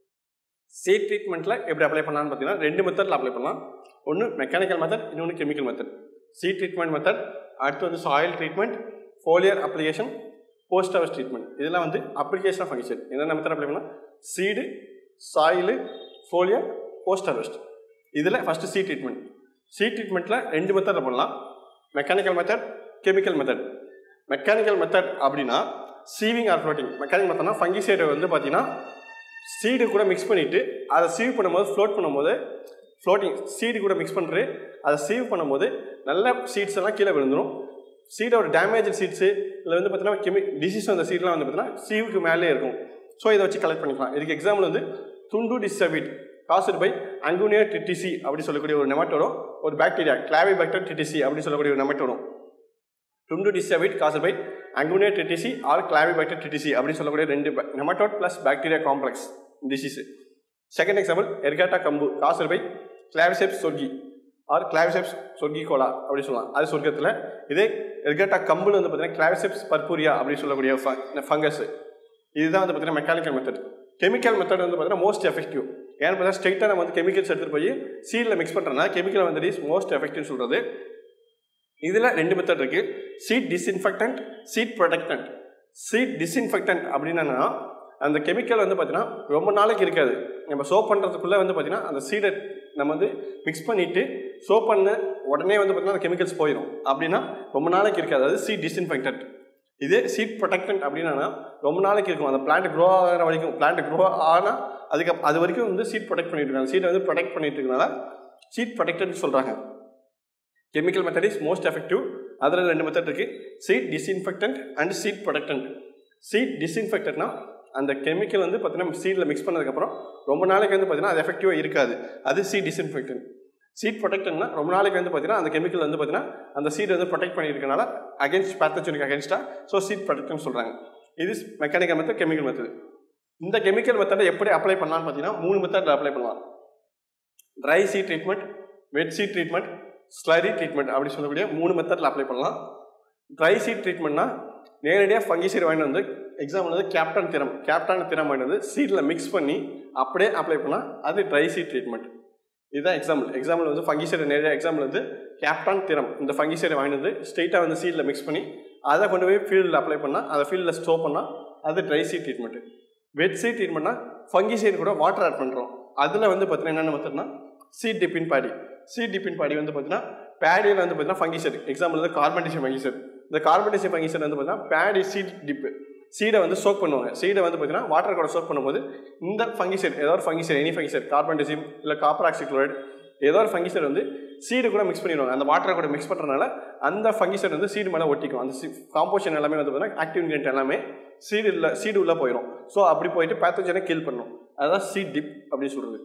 seed ட்ரீட்மெண்ட்டில் எப்படி அப்ளை பண்ணலாம்னு பார்த்தீங்கன்னா ரெண்டு மெத்தடில் அப்ளை பண்ணலாம் ஒன்று மெக்கானிக்கல் மெத்தட் இன்னொன்று chemical method seed treatment method அடுத்து வந்து soil treatment foliar application post harvest treatment இதெல்லாம் வந்து அப்ளிகேஷன் ஆஃப் ஃபங்கிசைட் என்னென்ன மெத்தட் அப்ளை பண்ணலாம் seed soil foliar post harvest இதில் ஃபஸ்ட்டு சீட் ட்ரீட்மெண்ட் சீட் ட்ரீட்மெண்ட்டில் ரெண்டு மெத்தடில் பண்ணலாம் mechanical method chemical method mechanical method அப்படின்னா சீவிங் ஆர் ஃப்ளோட்டிங் மெக்கானிக்கல் மெத்தட்னா ஃபங்கிசைடை வந்து பார்த்தீங்கன்னா சீடு கூட மிக்ஸ் பண்ணிவிட்டு அதை சீவ் பண்ணும்போது ஃப்ளோட் பண்ணும்போது ஃப்ளோட்டிங் சீடு கூட மிக்ஸ் பண்ணுறது அதை சீவ் பண்ணும்போது நல்ல சீட்ஸ் எல்லாம் கீழே விழுந்துடும் சீடோட டேமேஜ் சீட்ஸு இல்லை வந்து பார்த்தீங்கன்னா கெமி டிசீஸ் வந்த சீட்லாம் வந்து பார்த்தீங்கன்னா சீவுக்கு மேலே இருக்கும் ஸோ இதை வச்சு கலெக்ட் பண்ணிக்கலாம் இதுக்கு எக்ஸாம்பிள் வந்து துண்டு டிசபிட் காசு பை அங்குனியா டிடிசி அப்படி சொல்லக்கூடிய ஒரு நெமட்டோடோ ஒரு பாக்டீரியா கிளாவி பாக்டர் டிடிசி அப்படி சொல்லக்கூடிய ஒரு நெமட்டோடோ tundu disease caused by anguina tritici or clavibacter tritici அப்படின்னு சொல்லக்கூடிய ரெண்டு nematode plus bacteria complex disease second example எர்காட்டா கம்பு caused by claviceps sorghi or claviceps sorghi கோலா அப்படி சொல்லலாம் அது சொர்க்கத்தில் இதே எர்காட்டா கம்புல வந்து பார்த்தீங்கன்னா கிளாவிசெப்ஸ் பர்பூரியா அப்படின்னு சொல்லக்கூடிய ஃபங்கஸ் இதுதான் வந்து பார்த்தீங்கன்னா மெக்கானிக்கல் மெத்தட் கெமிக்கல் மெத்தட் வந்து பார்த்தீங்கன்னா மோஸ்ட் எஃபெக்டிவ் ஏன்னு பார்த்தா ஸ்ட்ரைட்டாக நம்ம வந்து கெமிக்கல்ஸ் எடுத்துகிட்டு போய் சீடில் மிக்ஸ் பண்ணுறதுனா கெமிக்கல் வந்து இஸ் மோஸ்ட் எஃபெக்டிவ் சொல்கிறது இதில் ரெண்டு மெத்தட் இருக்குது seed disinfectant seed protectant seed disinfectant அப்படின்னா அந்த கெமிக்கல் வந்து பார்த்தீங்கன்னா ரொம்ப நாளைக்கு இருக்காது நம்ம சோப் பண்ணுறதுக்குள்ளே வந்து பார்த்தீங்கன்னா அந்த சீடை நம்ம வந்து மிக்ஸ் பண்ணிவிட்டு சோப் பண்ண உடனே வந்து பார்த்தீங்கன்னா அந்த கெமிக்கல்ஸ் போயிடும் அப்படின்னா ரொம்ப நாளைக்கு இருக்காது அது சீட் டிஸ்இன்ஃபெக்டன்ட் இதே சீட் ப்ரொடக்டன்ட் அப்படின்னா ரொம்ப நாளைக்கு இருக்கும் அந்த பிளான்ட் க்ரோ ஆகிற வரைக்கும் பிளான்ட் க்ரோ ஆனால் அதுக்கு அது வரைக்கும் வந்து சீட் ப்ரொடெக்ட் பண்ணிட்டு இருக்காங்க சீட்டை வந்து ப்ரொடெக்ட் பண்ணிட்டு இருக்கனால சீட் ப்ரொடெக்டன்ட் சொல்கிறாங்க chemical method is most effective அதில் ரெண்டு மெத்தட் இருக்குது seed disinfectant and seed protectant seed டிஸ்இன்ஃபெக்டட்னா அந்த கெமிக்கல் வந்து பார்த்தீங்கன்னா சீடில் மிக்ஸ் பண்ணதுக்கப்புறம் ரொம்ப நாளைக்கு வந்து பார்த்தீங்கன்னா அது எஃபெக்டிவாக இருக்காது அது சீட் டிஸ்இன்ஃபெக்டன்ட் சீட் ப்ரொடெக்டட்னா ரொம்ப நாளைக்கு வந்து பார்த்தீங்கன்னா அந்த கெமிக்கல் வந்து பார்த்தீங்கன்னா அந்த சீட் வந்து ப்ரொடெக்ட் பண்ணியிருக்கனால அகேன்ஸ்ட் பேத்தஜெனிக் அகேன்ஸ்டாக ஸோ சீட் ப்ரொடெக்ட்னு சொல்கிறாங்க இது மெக்கானிக்கல் மெத்தட் கெமிக்கல் மெத்தட் இந்த கெமிக்கல் மெத்தடை எப்படி அப்ளை பண்ணலாம்னு பார்த்தீங்கன்னா மூணு மெத்தடில் அப்ளை பண்ணலாம் dry seed treatment wet seed treatment slurry treatment அப்படி சொல்லக்கூடிய மூணு மெத்தடில் அப்ளை பண்ணலாம் ட்ரை சீட் ட்ரீட்மெண்ட்னா நேரடியாக ஃபங்கிசைட் வாங்கிட்டு வந்து எக்ஸாம்பிள் வந்து கேப்டன் திறம் கேப்டன் திறம் வாங்கிட்டு வந்து சீட்டில் மிக்ஸ் பண்ணி அப்படியே அப்ளை பண்ணால் அது ட்ரை சீட் ட்ரீட்மெண்ட் இதுதான் எக்ஸாம்பிள் எக்ஸாம்பிள் வந்து ஃபங்கிசைடு நேரடியாக எக்ஸாம்பிள் வந்து கேப்டான் திறம் இந்த ஃபங்கிசைடை வாங்கிட்டு வந்து ஸ்ட்ரெயிட்டாக வந்து சீட்டில் மிக்ஸ் பண்ணி அதை கொண்டு போய் ஃபீல்டில் அப்ளை பண்ணால் அதை ஃபீல்டில் ஸ்டோர் பண்ணால் அது dry seed treatment wet seed ட்ரீட்மெண்ட்னா ஃபங்கிசைடு கூட வாட்டர் ஆட் பண்ணுறோம் அதில் வந்து பார்த்தீங்கன்னா என்னென்ன மெத்தட்னா சீட் டிப்பின் பாடி சீட் டிப்பின் பாடி வந்து பார்த்தீங்கன்னா பேடியில் வந்து பார்த்தீங்கன்னா ஃபங்கிசைட் எக்ஸாம்பிள் வந்து கார்பன்டேஷன் ஃபங்கிசைட் இந்த கார்பன்டேஷன் ஃபங்கிசைட் வந்து பார்த்தீங்கன்னா பேடி சீட் டிப்பு சீடை வந்து சோக் பண்ணுவாங்க சீடை வந்து பார்த்தீங்கன்னா வாட்டர் கூட சோக் பண்ணும்போது இந்த ஃபங்கிசைட் ஏதோ ஒரு ஃபங்கிசைட் எனி ஃபங்கிசைட் கார்பன்டேசியம் இல்லை காப்பர் ஆக்சிக்ளோரைட் ஏதோ ஒரு ஃபங்கிசைட் வந்து சீடு கூட மிக்ஸ் பண்ணிடுவாங்க அந்த வாட்டரை கூட மிக்ஸ் பண்ணுறதுனால அந்த ஃபங்கிசைட் வந்து சீடு மேலே ஒட்டிக்கும் அந்த காம்போஷன் எல்லாமே வந்து பார்த்தீங்கன்னா ஆக்டிவ் இன்கிரியன்ட் எல்லாமே சீடு இல்லை சீடு உள்ளே போயிடும் ஸோ அப்படி போயிட்டு பேத்தோஜனை கில் பண்ணும் அதுதான் சீட் டிப் அப்படின்னு சொல்கிறது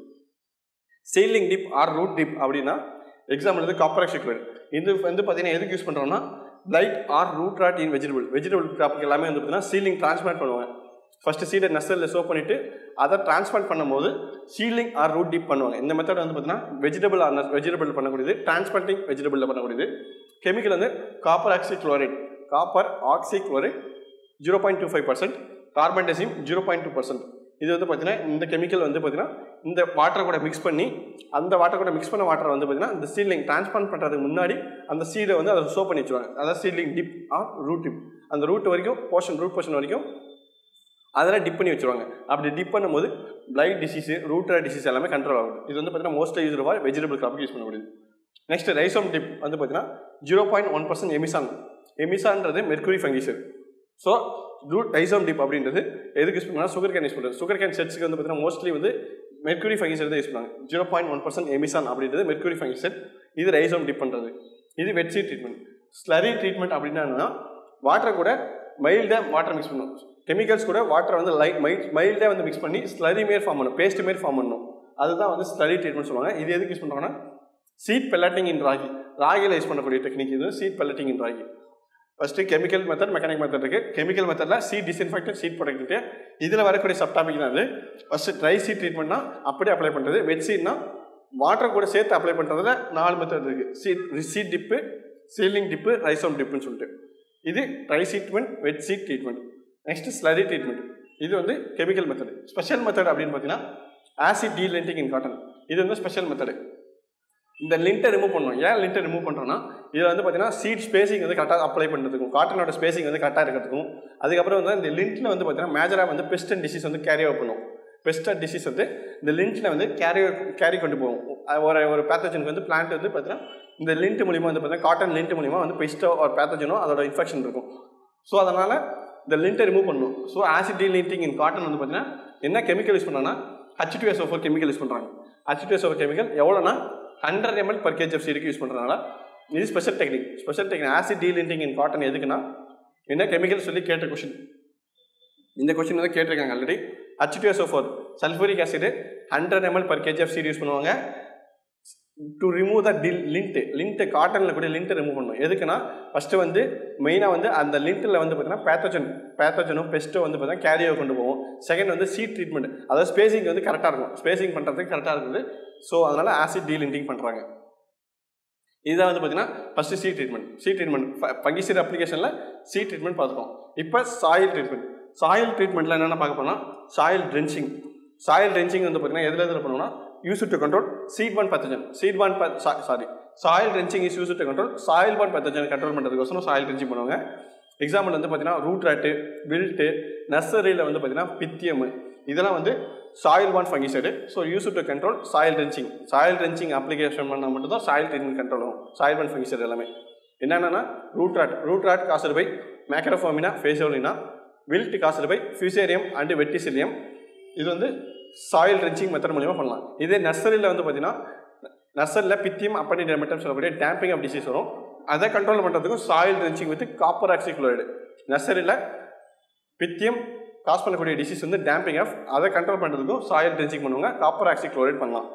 seedling dip or root dip அப்படின்னா எக்ஸாம்பிள் வந்து காப்பர் ஆக்சிக்ளோரைட் இது வந்து பார்த்தீங்கன்னா எதுக்கு யூஸ் பண்ணுறோம்னா blight or root rot in vegetable vegetable கிராப்புக்கு எல்லாமே வந்து பார்த்தீங்கன்னா சீலிங் டிரான்ஸ்பிளான்ட் பண்ணுவாங்க ஃபஸ்ட்டு சீடை நெசலில் சோப் பண்ணிவிட்டு அதை டிரான்ஸ்பிளான்ட் பண்ணும்போது சீலிங் ஆர் ரூட் டிப் பண்ணுவாங்க இந்த மெத்தட் வந்து பார்த்தீங்கன்னா வெஜிடபிள் ஆர் வெஜிடபிள் பண்ணக்கூடியது டிரான்ஸ்பிளான்டிங் வெஜிடபிளில் பண்ணக்கூடியது கெமிக்கல் வந்து copper oxychloride copper oxychloride zero point two five percent carbendazim zero point two percent இது வந்து பார்த்தீங்கன்னா இந்த கெமிக்கல் வந்து பார்த்தீங்கன்னா இந்த வாட்டர் கூட மிக்ஸ் பண்ணி அந்த வாட்டர் கூட மிக்ஸ் பண்ண வாட்டர் வந்து பார்த்தீங்கன்னா இந்த சீட்லிங் டிரான்ஸ்பிளான்ட் பண்ணுறதுக்கு முன்னாடி அந்த சீடை வந்து அதை சோ பண்ணி வச்சுருவாங்க அதாவது seedling dip or root dip அந்த ரூட் வரைக்கும் போர்ஷன் ரூட் போர்ஷன் வரைக்கும் அதெல்லாம் டிப் பண்ணி வச்சுருவாங்க அப்படி டிப் பண்ணும்போது பிளைட் டிசீஸ் ரூட்டர் டிசீஸ் எல்லாமே கண்ட்ரோல் ஆகுது இது வந்து பார்த்தீங்கன்னா மோஸ்ட்லி யூஸ் ஃபார் வெஜிடபிள் கிராப்க்கு யூஸ் பண்ண முடியுது நெக்ஸ்ட் ரைசோம் டிப் வந்து பார்த்தீங்கன்னா zero point one percent emisan எமிசான்றது mercury fungicide so root rhizome dip அப்படின்றது எதுக்கு யூஸ் பண்ணுவாங்க சுகர் கேன் யூஸ் பண்ணுறது சுகர் கேன் செட்ஸ்க்கு வந்து பார்த்தீங்கன்னா மோஸ்ட்லி வந்து மெர்குரி ஃபங்கிசர் தான் யூஸ் பண்ணுவாங்க zero point one percent emisan அப்படின்றது மெர்குரி ஃபங்கிசர் இது ரைசோம் டிப் பண்ணுறது இது வெட்சி ட்ரீட்மெண்ட் ஸ்லரி ட்ரீட்மெண்ட் அப்படின்னா என்னன்னா வாட்டர் கூட மைல்டாக வாட்டர் மிக்ஸ் பண்ணணும் கெமிக்கல்ஸ் கூட வாட்டரை வந்து லைட் மைல் மைல்டாக வந்து மிக்ஸ் பண்ணி ஸ்லரி மாரி ஃபார்ம் பண்ணணும் பேஸ்ட் மாரி ஃபார்ம் பண்ணணும் அதுதான் வந்து ஸ்லரி ட்ரீட்மெண்ட் சொல்லுவாங்க இது எதுக்கு யூஸ் பண்ணுறாங்கன்னா சீட் பெல்லட்டிங் இன் ராகி ராகியில் யூஸ் பண்ணக்கூடிய டெக்னிக் இது seed pelleting in ragi first chemical method mechanic method இருக்குது கெமிக்கல் மெத்தடில் சீட் டிஸ்இன்ஃபெக்டட் சீட் ப்ரொடக்ட்டு இதில் வரக்கூடிய சப் டாபிக் தான் அது ஃபஸ்ட்டு ட்ரை சீட் ட்ரீட்மெண்ட்னா அப்படியே அப்ளை பண்ணுறது வெட் சீட்னா வாட்டர் கூட சேர்த்து அப்ளை பண்ணுறதுல நாலு மெத்தட் இருக்குது seed seed dip seedling dip rhizome டிப்புன்னு சொல்லிட்டு இது dry treatment wet seed treatment next slurry treatment இது வந்து கெமிக்கல் மெத்தட் ஸ்பெஷல் மெத்தட் அப்படின்னு பார்த்தீங்கன்னா acid delinting in cotton இது வந்து ஸ்பெஷல் மெத்தடு இந்த லிண்ட்டை ரிமூவ் பண்ணணும் ஏன் லிண்ட்டை ரிமூவ் பண்ணுறோன்னா இதில் வந்து பார்த்தீங்கன்னா சீட் ஸ்பேசிங் வந்து கரெக்டாக அப்ளை பண்ணுறதுக்கும் காட்டனோட ஸ்பேசிங் வந்து கரெக்டாக இருக்கிறதுக்கும் அதுக்கப்புறம் வந்து இந்த லிண்ட்டில் வந்து பார்த்தீங்கன்னா மேஜராக வந்து பெஸ்ட் அண்ட் டிசீஸ் வந்து கேரி அவுட் பண்ணும் பெஸ்ட் அண்ட் டிசீஸ் வந்து இந்த லிண்ட்டில் வந்து கேரி கேரி கொண்டு போகும் அது ஒரு ஒரு பேத்தஜனுக்கு வந்து பிளான்ட் வந்து பார்த்தீங்கன்னா இந்த லிண்ட் மூலிமா வந்து பார்த்தீங்கன்னா காட்டன் லிண்ட் மூலிமா வந்து பெஸ்ட்டோ ஒரு பேத்தஜனோ அதோட இன்ஃபெக்ஷன் இருக்கும் ஸோ அதனால் இந்த லிண்ட்டை ரிமூவ் பண்ணணும் so acid delinting in cotton வந்து பார்த்தீங்கன்னா என்ன கெமிக்கல் யூஸ் பண்ணாங்கன்னா H two S O four chemical use பண்ணுறாங்க H two S O four chemical எவ்வளோனா hundred ML per KG of சீருக்கு யூஸ் பண்ணுறதுனால இது special technique special technique acid delinting in cotton எதுக்குன்னா என்ன கெமிக்கல் சொல்லி கேட்ட கொஷின் இந்த கொஷின் வந்து கேட்டிருக்காங்க already H two S O four sulphuric acid hundred ML per KG of seed use பண்ணுவாங்க டு ரிமூவ் த டில் லிண்ட்டு லிண்ட்டு காட்டனில் கூட லிண்ட்டை ரிமூவ் பண்ணணும் எதுக்குன்னா ஃபஸ்ட்டு வந்து மெயினாக வந்து அந்த லிண்ட்டில் வந்து பார்த்தீங்கன்னா பேத்தஜன் பேத்தஜனும் பெஸ்ட்டோ வந்து பார்த்தீங்கன்னா கேரியோ கொண்டு போவோம் செகண்ட் வந்து சீட் ட்ரீட்மெண்ட் அதாவது ஸ்பேசிங் வந்து கரெக்டாக இருக்கும் ஸ்பேசிங் பண்ணுறதுக்கு கரெக்டாக இருக்குது ஸோ அதனால் ஆசிட் டீலிண்டிங் பண்ணுறாங்க இதுதான் வந்து பார்த்தீங்கன்னா first seed treatment seed treatment பங்கிசீர் அப்ளிகேஷனில் சீ ட்ரீட்மெண்ட் பார்த்துக்கோம் இப்போ சாயில் ட்ரீட்மெண்ட் சாயில் ட்ரீட்மெண்ட்டில் என்னென்ன பார்க்க போனால் சாயில் ட்ரென்ச்சிங் சாயில் ட்ரென்ச்சிங் வந்து பார்த்தீங்கன்னா எதில் எதில் பண்ணுவோம்னா used to control seed borne pathogen seed borne sorry soil drenching is use to control soil borne pathogen control பண்ணுறதுக்கோசரம் சாயில் ட்ரென்ச்சிங் பண்ணுவாங்க எக்ஸாம்பிள் வந்து பார்த்தீங்கன்னா ரூட் ராட்டு வில்ட்டு நர்சரியில் வந்து பார்த்தீங்கன்னா பித்தியம் இதெல்லாம் வந்து soil borne fungicide so used to control soil drenching soil drenching application பண்ணால் மட்டும் தான் சாயில் ட்ரீட்மெண்ட் கண்ட்ரோல் ஆகும் சாயில் பான் ஃபங்கிசைடு எல்லாமே என்னென்னா root rot root rot caused by Macrophomina phaseolina wilt caused by Fusarium and Verticillium இது வந்து soil trenching method மூலியமாக பண்ணலாம் இதே நர்சரியில் வந்து பார்த்தீங்கன்னா நர்சரியில் பித்தியம் அப்படி மெட்டம் சொல்லக்கூடிய டேம்பிங் ஆஃப் டிசீஸ் வரும் அதை கண்ட்ரோல் பண்ணுறதுக்கும் soil drenching with copper oxychloride நர்சரியில் பித்தியம் காஸ் பண்ணக்கூடிய டிசீஸ் வந்து டேம்பிங் ஆஃப் அதை கண்ட்ரோல் பண்ணுறதுக்கும் சாயில் ட்ரென்ச்சிங் பண்ணுவாங்க காப்பர் ஆக்சிக்ளோரைட் பண்ணலாம்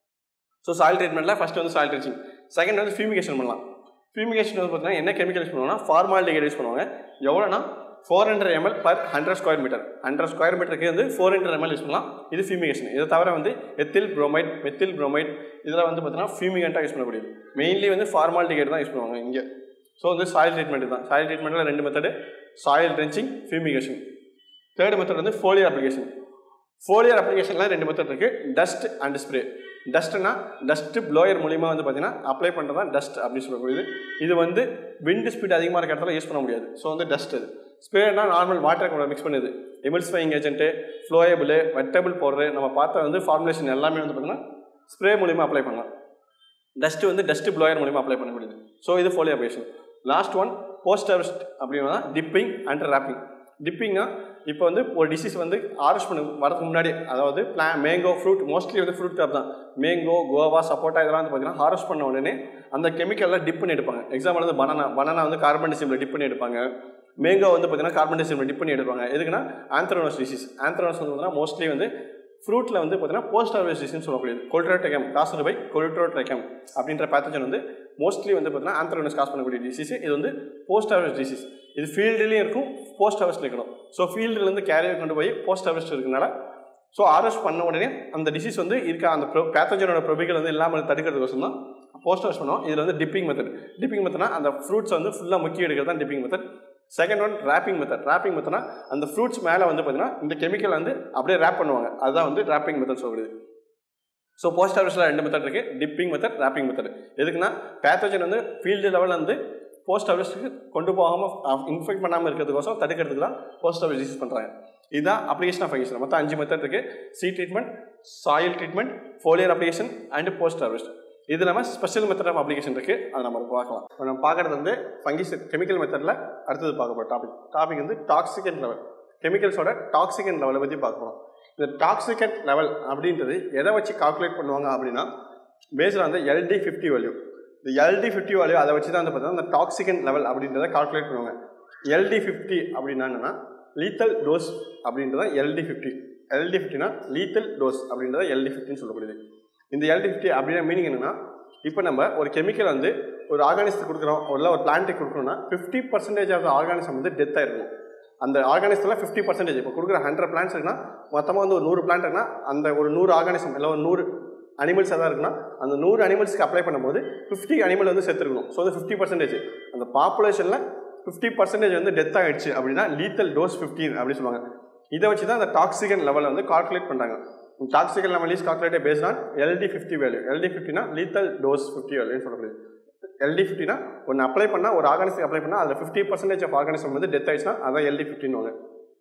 ஸோ சாயில் ட்ரீட்மெண்ட்டில் ஃபஸ்ட் வந்து சாயில் ட்ரென்ச்சிங் செகண்ட் வந்து ஃபியூமிகேஷன் பண்ணலாம் ஃபியூமிகேஷன் வந்து பார்த்தீங்கன்னா என்ன கெமிக்கல் யூஸ் பண்ணுவாங்கன்னா ஃபார்மாலிட்டிகேட் யூஸ் பண்ணுவாங்க எவ்வளோனா four hundred ML per hundred square metre hundred square மீட்டருக்கு வந்து ஃபோர் ஹண்ட்ரட் எம்எல் யூஸ் பண்ணலாம் இது ஃபியூமிகேஷன் இதை தவிர வந்து எத்தில் புரோமைட் மெத்தில் புரோமைட் இதில் வந்து பார்த்தீங்கன்னா ஃபியூமிகண்ட்டாக யூஸ் பண்ணக்கூடியது மெயின்லி வந்து ஃபார்மாலிட்டிகேட் தான் யூஸ் பண்ணுவாங்க இங்கே ஸோ வந்து சாயில் ட்ரீட்மெண்ட் தான் சாயில் ட்ரீட்மெண்ட்டில் ரெண்டு method soil drenching fumigation third method வந்து ஃபோலியர் அப்ளிகேஷன் ஃபோலியர் அப்ளிகேஷனில் ரெண்டு மெத்தட் இருக்குது டஸ்ட் அண்ட் ஸ்ப்ரே டஸ்ட்னா டஸ்ட் ப்ளோயர் மூலிமா வந்து பார்த்தீங்கன்னா அப்ளை பண்ணுறது தான் டஸ்ட் அப்படின்னு சொல்லக்கூடியது இது வந்து விண்ட் ஸ்பீட் அதிகமாக இருக்க இடத்துல யூஸ் பண்ண முடியாது ஸோ வந்து டஸ்ட் அது ஸ்ப்ரேனா நார்மல் வாட்டர் கூட மிக்ஸ் பண்ணுது emulsifying agent flowable wettable powder நம்ம பார்த்த வந்து ஃபார்முலேஷன் எல்லாமே வந்து பார்த்தீங்கன்னா ஸ்ப்ரே மூலிமா அப்ளை பண்ணலாம் டஸ்ட்டு வந்து டஸ்ட் ப்ளோயர் மூலிமா அப்ளை பண்ண முடியுது ஸோ இது foliar application last one post harvest அப்படின்னா டிப்பிங் அண்ட் ரேப்பிங் டிப்பிங்னா இப்போ வந்து ஒரு டிசீஸ் வந்து ஆரஸ்ட் பண்ண வரதுக்கு முன்னாடி அதாவது பிளா மேங்கோ ஃப்ரூட் மோஸ்ட்லி வந்து ஃப்ரூட் டாப் தான் மேங்கோ கோவா சப்போட்டா இதெல்லாம் வந்து பார்த்தீங்கன்னா ஹாரஸ்ட் பண்ண உடனே அந்த கெமிக்கலில் டிப் பண்ணி எடுப்பாங்க எக்ஸாம்பிள் வந்து பனானா பனானா வந்து கார்பன் டிசிமில் டிப் பண்ணி எடுப்பாங்க மேங்கோ வந்து பார்த்தீங்கன்னா கார்பன் டிசிமில் டிப் பண்ணி எடுப்பாங்க எதுக்குன்னா ஆந்த்ரோனோஸ் டிசீஸ் ஆந்த்ரோனோஸ் வந்து பார்த்தீங்கன்னா மோஸ்ட்லி வந்து ஃப்ரூட்டில் வந்து பார்த்தீங்கன்னா போஸ்ட் ஹார்வெஸ்ட் டிசீஸ் சொல்லக்கூடியது கொல்ட்ரோட்டெகம் காசு பை கொல்ட்ரோட்ரெகம் அப்படின்ற பேத்தஜன் வந்து மோஸ்ட்லி வந்து பார்த்தீங்கன்னா ஆந்த்ரோனஸ் காஸ் பண்ணக்கூடிய டிசீஸ் இது வந்து போஸ்ட் ஹார்வெஸ்ட் டிசீஸ் இது ஃபீல்டுலேயும் இருக்கும் போஸ்ட் ஹார்வெஸ்ட் இருக்கணும் ஸோ ஃபீல்டுலேருந்து கேரியர் கொண்டு போய் போஸ்ட் ஹார்வெஸ்ட் இருக்கனால ஸோ ஆர்வெஸ்ட் பண்ண உடனே அந்த டிசீஸ் வந்து இருக்க அந்த ப்ரோ பேத்தஜனோட ப்ரொபிகள் வந்து இல்லாமல் தடுக்கிறதுக்கோசம் தான் போஸ்ட் ஹார்வெஸ்ட் பண்ணுவோம் இதில் வந்து டிப்பிங் மெத்தட் டிப்பிங் மெத்தட்னா அந்த ஃப்ரூட்ஸ் வந்து ஃபுல்லாக முக்கிய எடுக்கிறது தான் dipping method second one wrapping method wrapping மெத்தட்னா அந்த ஃப்ரூட்ஸ் மேலே வந்து பார்த்தீங்கன்னா இந்த கெமிக்கல் வந்து அப்படியே ரேப் பண்ணுவாங்க அதுதான் வந்து ரேப்பிங் மெத்தட் சொல்கிறது ஸோ போஸ்ட் ஹார்வெஸ்ட்டில் ரெண்டு மெத்தட் இருக்குது டிப்பிங் மெத்தட் ரேப்பிங் மெத்தட் எதுக்குன்னா பேத்தோஜன் வந்து ஃபீல்டு லெவலில் வந்து போஸ்ட் ஹார்வெஸ்ட்டுக்கு கொண்டு போகாமல் இன்ஃபெக்ட் பண்ணாமல் இருக்கிறதுக்கோசம் தடுக்கிறதுக்கு தான் போஸ்ட் ஹார்வெஸ்ட் யூஸ் பண்ணுறாங்க இதுதான் அப்ளிகேஷன் ஆஃப் ஃபங்கேஷன் மொத்தம் அஞ்சு மெத்தட் இருக்குது seed treatment soil treatment foliar application and post harvest இது இல்லாமல் ஸ்பெஷல் மெத்தட் ஆஃப் அப்ளிகேஷன் இருக்குது அதை நம்ம பார்க்கலாம் இப்போ நம்ம பார்க்குறது வந்து ஃபங்கிஸ் கெமிக்கல் மெத்தடில் அடுத்தது பார்க்க போகிற டாபிக் டாபிக் வந்து டாக்ஸிகன் லெவல் கெமிக்கல்ஸோட டாக்ஸிகன் லெவலை பற்றி பார்க்க போகிறோம் இந்த டாக்ஸிகன் லெவல் அப்படின்றது எதை வச்சு கால்குலேட் பண்ணுவாங்க அப்படின்னா பேஸில் வந்து எல்டி ஃபிஃப்டி வேல்யூ இந்த எல்டி ஃபிஃப்டி வேல்யூ அதை வச்சு தான் வந்து பார்த்தீங்கன்னா இந்த டாக்ஸிகன் லெவல் அப்படின்றத கால்குலேட் பண்ணுவாங்க எல்டி ஃபிஃப்டி அப்படின்னா என்னன்னா லீத்தல் டோஸ் அப்படின்றத எல்டி ஃபிஃப்டி எல்டி ஃபிஃப்டினா லீத்தல் டோஸ் அப்படின்றத எல்டி ஃபிஃப்டின்னு சொல்லக்கூடியது இந்த எல்டி ஃபிஃப்டி அப்படின்னா மீனிங் என்னன்னா இப்போ நம்ம ஒரு கெமிக்கல் வந்து ஒரு ஆர்கானிஸ்க்கு கொடுக்குறோம் இல்லை ஒரு பிளான்ட்டுக்கு கொடுக்குறோம்னா ஃபிஃப்டி பர்சன்டேஜ் ஆஃப் ஆர்கானிசம் வந்து டெத் ஆயிருக்கும் அந்த ஆர்கானிசத்தில் ஃபிஃப்டி பர்சன்டேஜ் இப்போ கொடுக்குற ஹண்ட்ரட் பிளான்ஸ் இருக்குன்னா மொத்தமாக வந்து ஒரு நூறு பிளான்ட் இருக்குன்னா அந்த ஒரு நூறு ஆர்கானிசம் இல்லை ஒரு நூறு அனிமல்ஸ் எதாவது இருக்குன்னா அந்த நூறு அனிமல்ஸ்க்கு அப்ளை பண்ணும்போது ஃபிஃப்டி அனிமல் வந்து செத்துருக்கணும் ஸோ அது ஃபிஃப்டி பர்சன்டேஜ் அந்த பாப்புலேஷனில் ஃபிஃப்டி பர்சன்டேஜ் வந்து டெத் ஆகிடுச்சு அப்படின்னா லீத்தல் டோஸ் ஃபிஃப்டீன் அப்படின்னு சொல்லுவாங்க இதை வச்சு தான் அந்த டாக்ஸிகன் லெவலை வந்து கால்குலேட் பண்ணுறாங்க toxicity level is calculated based on LD fifty value LD ஃபிஃப்டினா லீத்தல் டோஸ் ஃபிஃப்டி வேல்யூன்னு சொல்லக்கூடியது எல்டி ஃபிஃப்டினா ஒன்று அப்ளை பண்ணால் ஒரு ஆர்கானிஸ்க்கு அப்ளை பண்ணால் அதில் ஃபிஃப்டி பர்சன்டேஜ் ஆஃப் ஆர்கானிசம் வந்து டெத் ஆயிடுச்சுன்னா அதான் எல்டி ஃபிஃப்டின்னு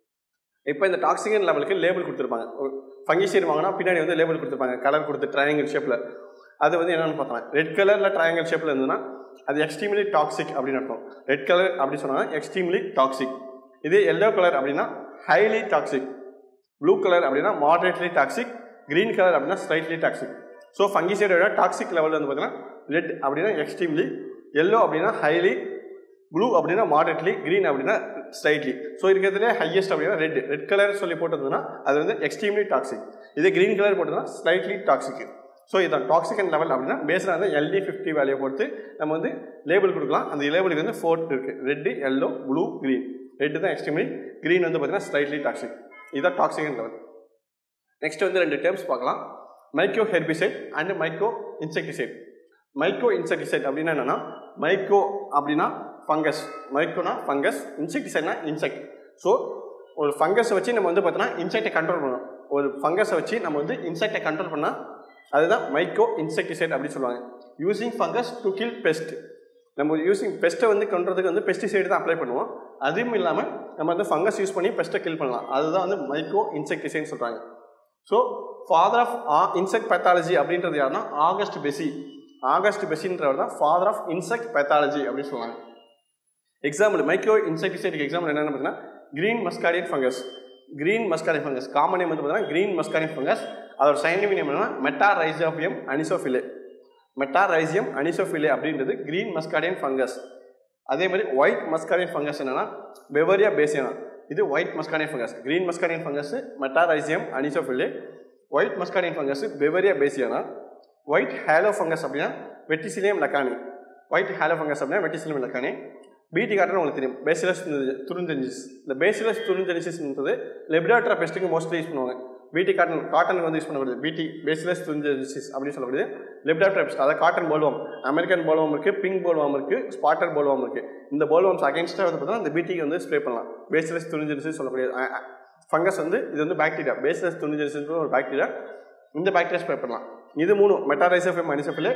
இப்போ இந்த டாக்ஸிகன் லெவலுக்கு லேபிள் கொடுத்துருப்பாங்க ஃபங்கிசைடு வாங்கினா பின்னாடி வந்து லேபிள் கொடுத்துருப்பாங்க கலர் கொடுத்து ட்ரையாங்கிள் ஷேப்பில் அது வந்து என்னென்னு பார்த்தோம் ரெட் கலரில் ட்ரையாங்கிள் ஷேப்பில் இருந்ததுன்னா அது எக்ஸ்ட்ரீம்லி டாக்ஸிக் அப்படின்னு அர்த்தம் ரெட் கலர் அப்படி சொன்னால் எக்ஸ்ட்ரீம்லி டாக்ஸிக் இதே எல்லோ கலர் அப்படின்னா ஹைலி டாக்ஸிக் ப்ளூ கலர் அப்படின்னா மாடரேட்லி டாக்ஸிக் க்ரீன் கலர் அப்படின்னா ஸ்லைட்லி டாக்ஸிக் ஸோ ஃபங்கிசைடோட டாக்ஸிக் லெவல் வந்து பார்த்தீங்கன்னா ரெட் அப்படின்னா எக்ஸ்ட்ரீம்லி எல்லோ அப்படின்னா ஹைலி ப்ளூ அப்படின்னா மாடரேட்லி க்ரீன் அப்படின்னா ஸ்லைட்லி ஸோ இருக்கிறதுலே ஹையஸ்ட் அப்படின்னா ரெட் ரெட் கலர் சொல்லி போட்டதுன்னா அது வந்து எக்ஸ்ட்ரீம்லி டாக்ஸிக் இதே க்ரீன் கலர் போட்டதுன்னா ஸ்லைட்லி டாக்ஸிக் ஸோ இதான் டாக்ஸிகன் லெவல் அப்படின்னா பேஸில் வந்து எல்டி ஃபிஃப்டி வேல்யூ பொறுத்து நம்ம வந்து லேபிள் கொடுக்கலாம் அந்த லேபிளுக்கு வந்து ஃபோர்த் இருக்குது red yellow blue green red தான் எக்ஸ்ட்ரீம்லி க்ரீன் வந்து பார்த்தீங்கன்னா ஸ்லைட்லி டாக்ஸிக் இதுதான் டாக்ஸிகன் லெவல் நெக்ஸ்ட் வந்து ரெண்டு டேர்ம்ஸ் பார்க்கலாம் micro herbicide and micro insecticide micro insecticide அப்படின்னா என்னன்னா மைக்ரோ அப்படின்னா ஃபங்கஸ் மைக்ரோனா ஃபங்கஸ் இன்செக்டிசைட்னா இன்செக்ட் ஸோ ஒரு ஃபங்கஸை வச்சு நம்ம வந்து பார்த்தோன்னா இன்செக்டை கண்ட்ரோல் பண்ணணும் ஒரு ஃபங்கஸை வச்சு நம்ம வந்து இன்செக்டை கண்ட்ரோல் பண்ணால் அதுதான் மைக்ரோ இன்செக்டிசைட் அப்படின்னு சொல்லுவாங்க using fungus to kill pest நம்ம யூசிங் பெஸ்ட்டை வந்து கொண்டுறதுக்கு வந்து பெஸ்டிசைடு தான் அப்ளை பண்ணுவோம் அதுவும் இல்லாமல் நம்ம வந்து ஃபங்கஸ் யூஸ் பண்ணி பெஸ்ட்டை கில் பண்ணலாம் அதுதான் வந்து மைக்ரோ இன்செக்டிசைட்னு சொல்கிறாங்க so father of insect pathology அப்படின்றது யாருன்னா ஆகஸ்ட் பெசி ஆகஸ்ட் பெசின்றவர் தான் ஃபாதர் ஆஃப் இன்செக்ட் பேத்தாலஜி அப்படின்னு சொல்லுவாங்க எக்ஸாம்பிள் மைக்ரோ இன்செக்டிசைடுக்கு எக்ஸாம்பிள் என்னென்னு பார்த்தீங்கன்னா green muscardine fungus green muscardine fungus common name வந்து பார்த்தீங்கன்னா க்ரீன் மஸ்காரியன் ஃபங்கஸ் அதோட சயின்டிஃபிக் நேம் என்னன்னா மெட்டாரைசியோபியம் அனிசோஃபிலே மெட்டாரைசியம் அனிசோஃபிலே அப்படின்றது க்ரீன் மஸ்காரியன் ஃபங்கஸ் அதே மாதிரி ஒயிட் மஸ்காரியன் ஃபங்கஸ் என்னன்னா பெவரியா பேசியனா இது white muscardine fungus green muscardine fungus Metarhizium anisopliae white muscardine fungus Beauveria bassiana white halo fungus அப்படின்னா Verticillium lecanii white halo fungus அப்படின்னா Verticillium lecanii BT cotton உங்களுக்கு தெரியும் Bacillus thuringiensis இந்த bacillus துருந்தெனிசிஸ்ன்றது lepidoptera பெஸ்ட்டுக்கு mostly use பண்ணுவாங்க BT cotton காட்டனுக்கு வந்து use பண்ணக்கூடியது பிடி பேசிலஸ் துருந்தெனிசிஸ் அப்படின்னு சொல்லக்கூடியது லெபிடாட்ரா பெஸ்ட் அதாவது காட்டன் போல்வாம் அமெரிக்கன் போல்வாம் இருக்குது பிங்க் போல்வாம் இருக்குது ஸ்பாட்டர் போல்வாம் இருக்குது இந்த போல்வாம்ஸ் அகேன்ஸ்டாக வந்து பார்த்தீங்கன்னா இந்த பிடிக்கு வந்து ஸ்ப்ரே பண்ணலாம் பேசிலஸ் துருந்தெனிசிஸ் சொல்லக்கூடிய ஃபங்கஸ் வந்து இது வந்து பாக்டீரியா பேசிலஸ் துருந்தெனிசிஸ் ஒரு பாக்டீரியா இந்த பாக்டீரியா ஸ்ப்ரே பண்ணலாம் இது மூணு மெட்டாரைசோஃபியம் அனிசோஃபிலே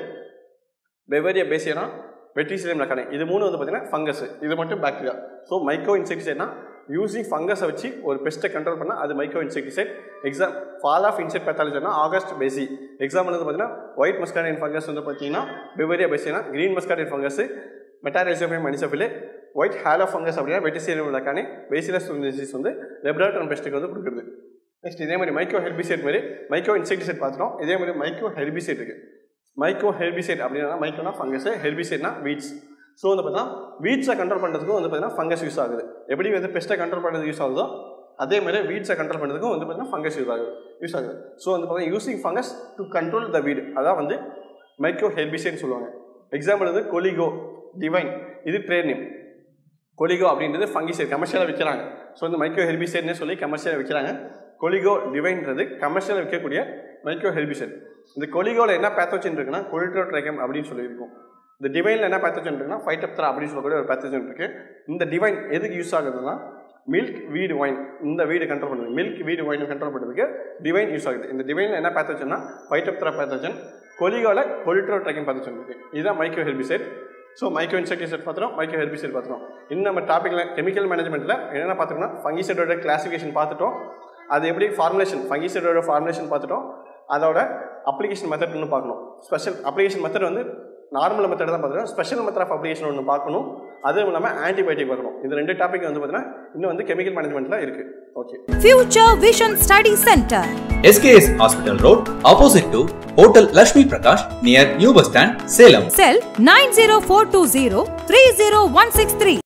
பெவரியா பேசியனா வெட்டிசிலியம் லக்கானே இது மூணு வந்து பார்த்தீங்கன்னா ஃபங்கஸ் இது மட்டும் பாக்டீரியா ஸோ மைக்ரோ இன்செக்டிசைட்னா யூசிங் ஃபங்கஸை வச்சு ஒரு பெஸ்ட்டை கண்ட்ரோல் பண்ணால் அது micro insecticide example father of insect பேத்தாலஜினா ஆகஸ்ட் பேசி எக்ஸாம்பிள் வந்து பார்த்தீங்கன்னா ஒயிட் மஸ்காரியன் ஃபங்கஸ் வந்து பார்த்தீங்கன்னா Beauveria bassiana green muscardine fungus Metarhizium anisopliae white halo fungus அப்படின்னா வெட்டிசிலியம் லக்கானே பேசிலஸ் டிசீஸ் வந்து லெப்டாட்ரன் பெஸ்ட்டுக்கு வந்து கொடுக்குறது நெக்ஸ்ட் இதே மாதிரி மைக்ரோ ஹெர்பிசைட் மாதிரி மைக்ரோ இன்செக்டிசைட் பார்த்துட்டோம் இதே மாதிரி மைக்ரோ ஹெர்பிசைட் இருக்குது மைக்ரோ ஹெர்பிசைட் அப்படின்னா மைக்ரோனா ஃபங்கஸ் ஹெர்பிசைட்னா வீட்ஸ் ஸோ வந்து பார்த்தீங்கன்னா வீட்ஸை கண்ட்ரோல் பண்ணுறதுக்கும் வந்து பார்த்தீங்கன்னா ஃபங்கஸ் யூஸ் ஆகுது எப்படி வந்து பெஸ்ட்டை கண்ட்ரோல் பண்ணுறது யூஸ் ஆகுதோ அதே மாதிரி வீட்ஸை கண்ட்ரோல் பண்ணுறதுக்கும் வந்து பார்த்தீங்கன்னா ஃபங்கஸ் யூஸ் ஆகுது யூஸ் ஆகுது ஸோ வந்து பார்த்தீங்கன்னா using fungus to control the weed அதான் வந்து மைக்ரோ ஹெர்பிசைட்னு சொல்லுவாங்க எக்ஸாம்பிள் வந்து கொலிகோ டிவைன் இது ட்ரேட் நேம் கொலிகோ அப்படின்றது ஃபங்கிசைட் கமர்ஷியலாக விற்கிறாங்க ஸோ வந்து மைக்ரோ ஹெர்பிசைட்னே சொல்லி கமர்ஷியலாக விற்கிறாங்க கொலிகோ டிவைன்றது கமர்ஷியலாக விற்கக்கூடிய மைக்ரோ ஹெர்பிசைட் இந்த கொலிகோவில் என்ன பேத்தோஜன் இருக்குன்னா கொலிட்ரோட்ரைகம் அப்படின்னு சொல்லியிருக்கோம் இந்த டிவைனில் என்ன பேத்தஜன் இருக்குன்னா ஃபைட்டப்தரா அப்படின்னு சொல்லக்கூடிய ஒரு பேத்தஜன் இருக்குது இந்த டிவைன் எதுக்கு யூஸ் ஆகுதுன்னா மில்க் வீடு ஒயின் இந்த வீடு கண்ட்ரோல் பண்ணுது மில்க் வீடு ஒயின் கண்ட்ரோல் பண்ணுறதுக்கு டிவைன் யூஸ் ஆகுது இந்த டிவைனில் என்ன பேத்தஜன்னா ஃபைட்டப்தரா பேத்தஜன் கொலிகால கொலிட்ரோ ட்ரைக்கிங் பேத்தஜன் இருக்குது இதுதான் micro herbicide so micro insecticide பார்த்துறோம் மைக்ரோ ஹெர்பிசைட் பார்த்துறோம் இன்னும் நம்ம டாப்பிக்கில் கெமிக்கல் மேனேஜ்மெண்ட்டில் என்னென்ன பார்த்துக்கோன்னா ஃபங்கிசைடோட கிளாசிஃபிகேஷன் பார்த்துட்டோம் அது எப்படி ஃபார்முலேஷன் ஃபங்கிசைடோட ஃபார்முலேஷன் பார்த்துட்டோம் அதோட அப்ளிகேஷன் மெத்தட் ஒன்று பார்க்கணும் ஸ்பெஷல் அப்ளிகேஷன் மெத்தட் வந்து நார்மல் மெத்தட் தான் பார்த்துருக்கோம் ஸ்பெஷல் மெத்தட் ஆஃப் அப்ளிகேஷன் ஒன்று பார்க்கணும் அதுவும் இல்லாமல் ஆன்டிபயோட்டிக் பார்க்கணும் இந்த ரெண்டு டாபிக் வந்து பார்த்தீங்கன்னா இன்னும் வந்து கெமிக்கல் மேனேஜ்மெண்ட்டில் இருக்குது okay Future Vision Study Center. SKS Hospital Road, opposite to Hotel Lashmi Prakash, near New Bus Stand, Salem. Cell 90420 30163.